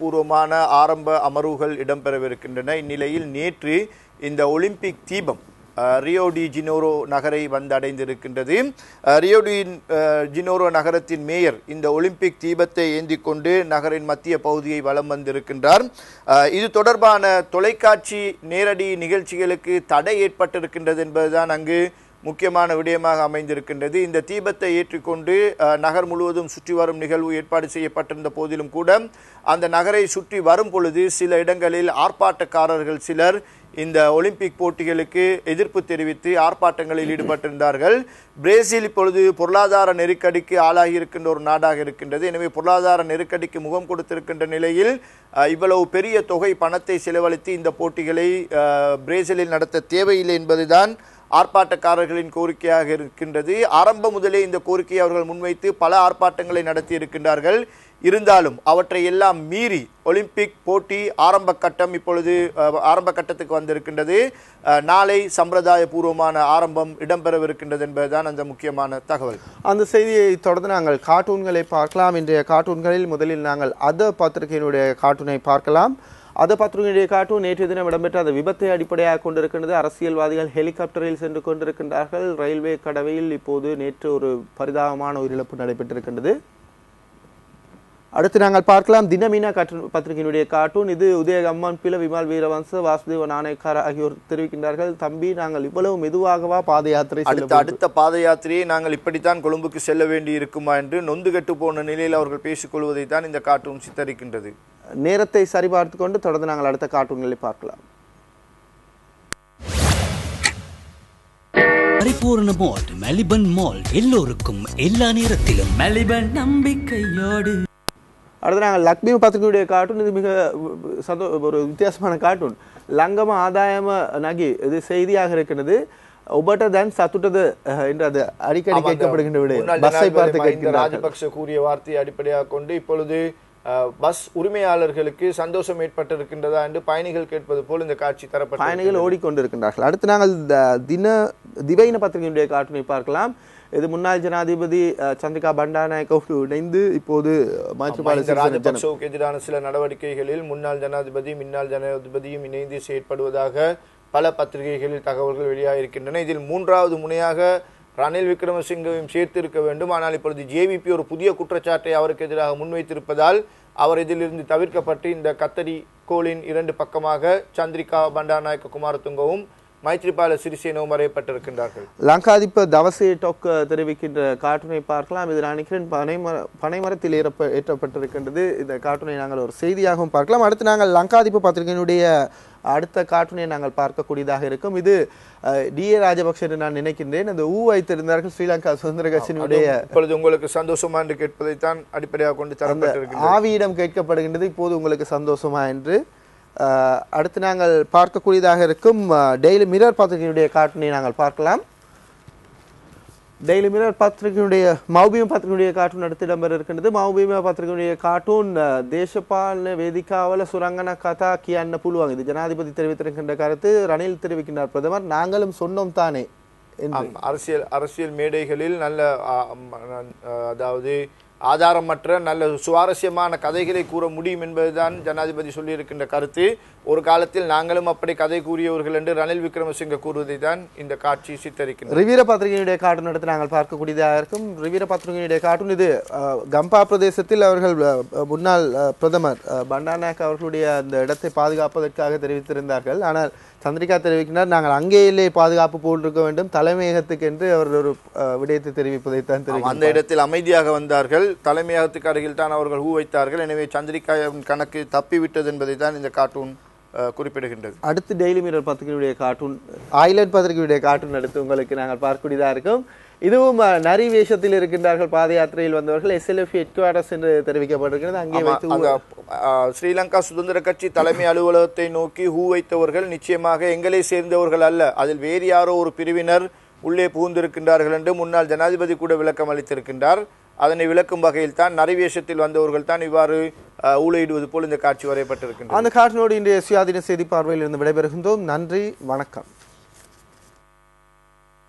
சம்பிரதாயபூர்வமான ஆரம்ப அமர்வுகள் இடம்பெறவிருக்கின்றன இந்நிலையில் நேற்று இந்த ஒலிம்பிக் தீபம் அஹ், ரியோ டி ஜினோரோ நகரை வந்தடைந்திருக்கின்றது அஹ், ரியோ டி அஹ், ஜினோரோ நகரத்தின் மேயர் இந்த ஒலிம்பிக் தீபத்தை ஏந்தி கொண்டு நகரின் மத்திய பகுதியை வலம் வந்திருக்கின்றார் அஹ், இது தொடர்பான தொலைக்காட்சி நேரடி நிகழ்ச்சிகளுக்கு தடை ஏற்பட்டிருக்கின்றது என்பதுதான் அங்கு முக்கியமான விடயமாக அமைந்திருக்கின்றது இந்த தீபத்தை ஏற்றிக்கொண்டு அஹ், நகர் முழுவதும் சுற்றி வரும் நிகழ்வு ஏற்பாடு செய்யப்பட்டிருந்த போதிலும் கூட அந்த நகரை சுற்றி வரும் பொழுது சில இடங்களில் ஆர்ப்பாட்டக்காரர்கள் சிலர் இந்த ஒலிம்பிக் போட்டிகளுக்கு எதிர்ப்பு தெரிவித்து ஆர்ப்பாட்டங்களில் ஈடுபட்டிருந்தார்கள் பிரேசில் இப்பொழுது பொருளாதார நெருக்கடிக்கு ஆளாகி இருக்கின்ற ஒரு நாடாக இருக்கின்றது எனவே பொருளாதார நெருக்கடிக்கு முகம் கொடுத்திருக்கின்ற நிலையில் அஹ், இவ்வளவு பெரிய தொகை பணத்தை செலவழித்து இந்த போட்டிகளை அஹ், பிரேசிலில் நடத்த தேவையில்லை என்பதுதான் ஆர்ப்பாட்டக்காரர்களின் கோரிக்கையாக இருக்கின்றது ஆரம்பம் முதலே இந்த கோரிக்கையை அவர்கள் முன்வைத்து பல ஆர்ப்பாட்டங்களை நடத்தி இருக்கின்றார்கள் இருந்தாலும் அவற்றை எல்லாம் மீறி ஒலிம்பிக் போட்டி ஆரம்ப கட்டம் இப்பொழுது அஹ், ஆரம்ப கட்டத்துக்கு வந்திருக்கின்றது அஹ், நாளை சம்பிரதாய பூர்வமான ஆரம்பம் இடம்பெறவிருக்கின்றது என்பதுதான் அந்த முக்கியமான தகவல் அந்த செய்தியை தொடர்ந்து நாங்கள் கார்ட்டூன்களை பார்க்கலாம் இன்றைய கார்ட்டூன்களில் முதலில் நாங்கள் அத பத்திரிகையினுடைய கார்ட்டூனை பார்க்கலாம் அத பத்திரிகையுடைய கார்ட்டூன் நேற்று தினம் இடம்பெற்ற அந்த விபத்தை அடிப்படையாக கொண்டிருக்கின்றது அரசியல்வாதிகள் ஹெலிகாப்டரில் சென்று கொண்டிருக்கின்றார்கள் ரயில்வே கடவையில் இப்போது நேற்று ஒரு பரிதாபமான உயிரிழப்பு நடைபெற்றிருக்கின்றது அடுத்து நாங்கள் பார்க்கலாம் தினமீனா கார்ட்டூன் பத்திரிகையினுடைய கார்ட்டூன் இது உதய அம்மன் பில விமல் வீரவன்ச வாசுதேவ நாணயக்கார ஆகியோர் தெரிவிக்கின்றார்கள் தம்பி நாங்கள் இவ்வளவு மெதுவாகவா பாத யாத்திரை செல்ல அடுத்த அடுத்த பாத யாத்திரையை நாங்கள் இப்படித்தான் கொழும்புக்கு செல்ல வேண்டி இருக்குமா என்று நொந்து கெட்டு போன நிலையில் அவர்கள் பேசிக்கொள்வதை தான் இந்த கார்ட்டூன் சித்தரிக்கின்றது நேரத்தை சரிபார்த்து கொண்டு தொடர்ந்து நாங்கள் அடுத்த கார்ட்டூன்களை பார்க்கலாம் பரிபூரண மால்ட் மெலிபன் மால்ட் எல்லோருக்கும் எல்லா நேரத்திலும் மலிபன் நம்பிக்கையோடு அடுத்து நாங்கள் லக்ஷ்மி பத்திரிகையுடைய கார்ட்டூன் இது மிக சந்தோ ஒரு வித்தியாசமான கார்ட்டூன் லங்கம ஆதாயம நகி இது செய்தியாக இருக்கிறது ஒபட்ட தான் சத்துட்டது அஹ், என்று அது அடிக்கடி கேட்கப்படுகின்ற விட முன்னாள் பஸ்ஸை ஜனாதிபதி பார்த்து மஹிந்த கேட்கின்றார்கள் ராஜபக்ஷ கூறிய வார்த்தையை அடிப்படையாக கொண்டு இப்பொழுது அஹ், பஸ் உரிமையாளர்களுக்கு சந்தோஷம் ஏற்பட்டிருக்கின்றதா என்று பயணிகள் கேட்பது போல் இந்த காட்சி தரப்பட்டது பயணிகள் ஓடிக்கொண்டிருக்கின்றார்கள் அடுத்து நாங்கள் த- தின திவைன பத்திரிகையுடைய கார்ட்டூனை பார்க்கலாம் இது முன்னாள் ஜனாதிபதி அஹ், சந்திரிகா பண்டாநாயக்கோடு இணைந்து இப்போது மைத்ரிபால மஹிந்த சிறிசேன ஜன- ராஜபக்சவுக்கு எதிரான சில நடவடிக்கைகளில் முன்னாள் ஜனாதிபதி முன்னாள் ஜனாதிபதியும் இணைந்து செயற்படுவதாக பல பத்திரிகைகளில் தகவல்கள் வெளியாகியிருக்கின்றன இதில் மூன்றாவது முனையாக ரணில் விக்ரமசிங்கவையும் சேர்த்திருக்க வேண்டும் ஆனால் இப்பொழுது ஜேவிபி ஒரு புதிய குற்றச்சாட்டை அவருக்கு எதிராக முன்வைத்திருப்பதால் அவர் இதிலிருந்து தவிர்க்கப்பட்டு இந்த கத்தரி கோளின் இரண்டு பக்கமாக சந்திரிகா பண்டாநாயக்க குமாரதுங்கவும் மைத்ரிபால சிறிசேனவும் வரையப்பட்டிருக்கின்றார்கள் லங்காதிப தவசே டொக் தெரிவிக்கின்ற கார்ட்டூனை பார்க்கலாம் இது நான் நினைக்கிறேன் பனைமர பனைமரத்தில் ஏறப்ப ஏற்றப்பட்டிருக்கின்றது இந்த கார்ட்டூனை நாங்கள் ஒரு செய்தியாகவும் பார்க்கலாம் அடுத்து நாங்கள் லங்காதிப பத்திரிகையினுடைய அடுத்த கார்ட்டூனை நாங்கள் பார்க்கக்கூடியதாக இருக்கும் இது டி ஏ ராஜபக்ஷ என்று நான் நினைக்கின்றேன் அந்த ஊ வைத்திருந்தார்கள் ஸ்ரீலங்கா சுதந்திர கட்சியினுடைய இப்பொழுது உங்களுக்கு சந்தோஷமா என்று கேட்பதைத்தான் அடிப்படையாக கொண்டு தரப்பட்டிருக்கின்றது ஆவியிடம் கேட்கப்படுகின்றது இப்போது உங்களுக்கு சந்தோஷமா என்று அஹ், அடுத்து நாங்கள் பார்க்கக்கூடியதாக இருக்கும் டெய்லி மிரர் பத்திரிகையினுடைய கார்ட்டூனை நாங்கள் பார்க்கலாம் டெய்லி மிரர் பத்திரிகையினுடைய மௌபியம் பத்திரிகையுடைய கார்ட்டூன் அடுத்து இடம்பெற இருக்கின்றது மௌபியம் பத்திரிகையுடைய கார்ட்டூன் அஹ், தேசபாலன வேதிக்காவல சுரங்கன கதா கியන්න පුළුවන් இது ஜனாதிபதி தெரிவித்திருக்கின்ற கருத்து ரணில் தெரிவிக்கின்றார் பிரதமர் நாங்களும் சொன்னோம் தானே என்று ஆம், அரசியல் அரசியல் மேடைகளில் நல்ல ஆ, ம், ஆ, அதாவது ஆதாரமற்ற நல்ல சுவாரஸ்யமான கதைகளை கூற முடியும் என்பதுதான் ஜனாதிபதி சொல்லியிருக்கின்ற கருத்து ஒரு காலத்தில் நாங்களும் அப்படி கதை கூறியவர்கள் என்று ரணில் விக்ரமசிங்க கூறுவதை தான் இந்த காட்சி சித்தரிக்கின்றது ரிவீர பத்திரிகையினுடைய கார்ட்டூன் எடுத்து நாங்கள் பார்க்கக்கூடியதாக இருக்கும் ரிவீர பத்திரிகையினுடைய கார்ட்டூன் இது அஹ், கம்பா பிரதேசத்தில் அவர்கள் அஹ், முன்னாள் அஹ், பிரதமர் அஹ், பண்டாநாயக் அவர்களுடைய அந்த இடத்தை பாதுகாப்பதற்காக தெரிவித்திருந்தார்கள் ஆனால் சந்திரிகா தெரிவிக்கிறார் நாங்கள் அங்கேயே பாதுகாப்பு போட்டிருக்க வேண்டும் தலைமையகத்துக்கு என்று அவர் ஒரு அஹ், விடயத்தை தெரிவிப்பதைத்தான் ஆம், தெரிவிக்கிறார் அந்த இடத்தில் அமைதியாக வந்தார்கள் தலைமையகத்துக்கு அருகில் தான் அவர்கள் ஊ வைத்தார்கள் எனவே சந்திரிகாவின் கணக்கு தப்பிவிட்டது என்பதை தான் இந்த கார்ட்டூன் ஆ, குறிப்பிடுகின்றது அடுத்து டெய்லி மிரர் பத்திரிகையுடைய கார்ட்டூன் ஐலண்ட் பத்திரிகையுடைய கார்ட்டூன் அடுத்து உங்களுக்கு நாங்கள் பார்க்கக்கூடியதாக இருக்கும் இதுவும் அஹ், நரி வேஷத்தில் இருக்கின்றார்கள் பாத யாத்திரையில் வந்தவர்கள் எஸ்எல்எஃப் ஹெட்குவார்டர்ஸ் என்று தெரிவிக்கப்பட்டிருக்கிறது அங்கே ஆமா, வைத்து அந்த ஆ, ஸ்ரீலங்கா சுதந்திர கட்சி தலைமை அலுவலகத்தை நோக்கி ஹூ வைத்தவர்கள் நிச்சயமாக எங்களை சேர்ந்தவர்கள் அல்ல அதில் வேறு யாரோ ஒரு பிரிவினர் உள்ளே புகுந்திருக்கின்றார்கள் என்று முன்னாள் ஜனாதிபதி கூட விளக்கம் அளித்திருக்கின்றார் அதனை விளக்கும் வகையில் தான் நரிவேஷத்தில் வந்தவர்கள் தான் இவ்வாறு ஆ, ஊழையிடுவது போல் இந்த காட்சி வரையப்பட்டிருக்கின்றது அந்த கார்ட்டூனோடு இன்றைய சுயாதீன செய்தி பார்வையில் இருந்து விடைபெறுகின்றோம் நன்றி வணக்கம்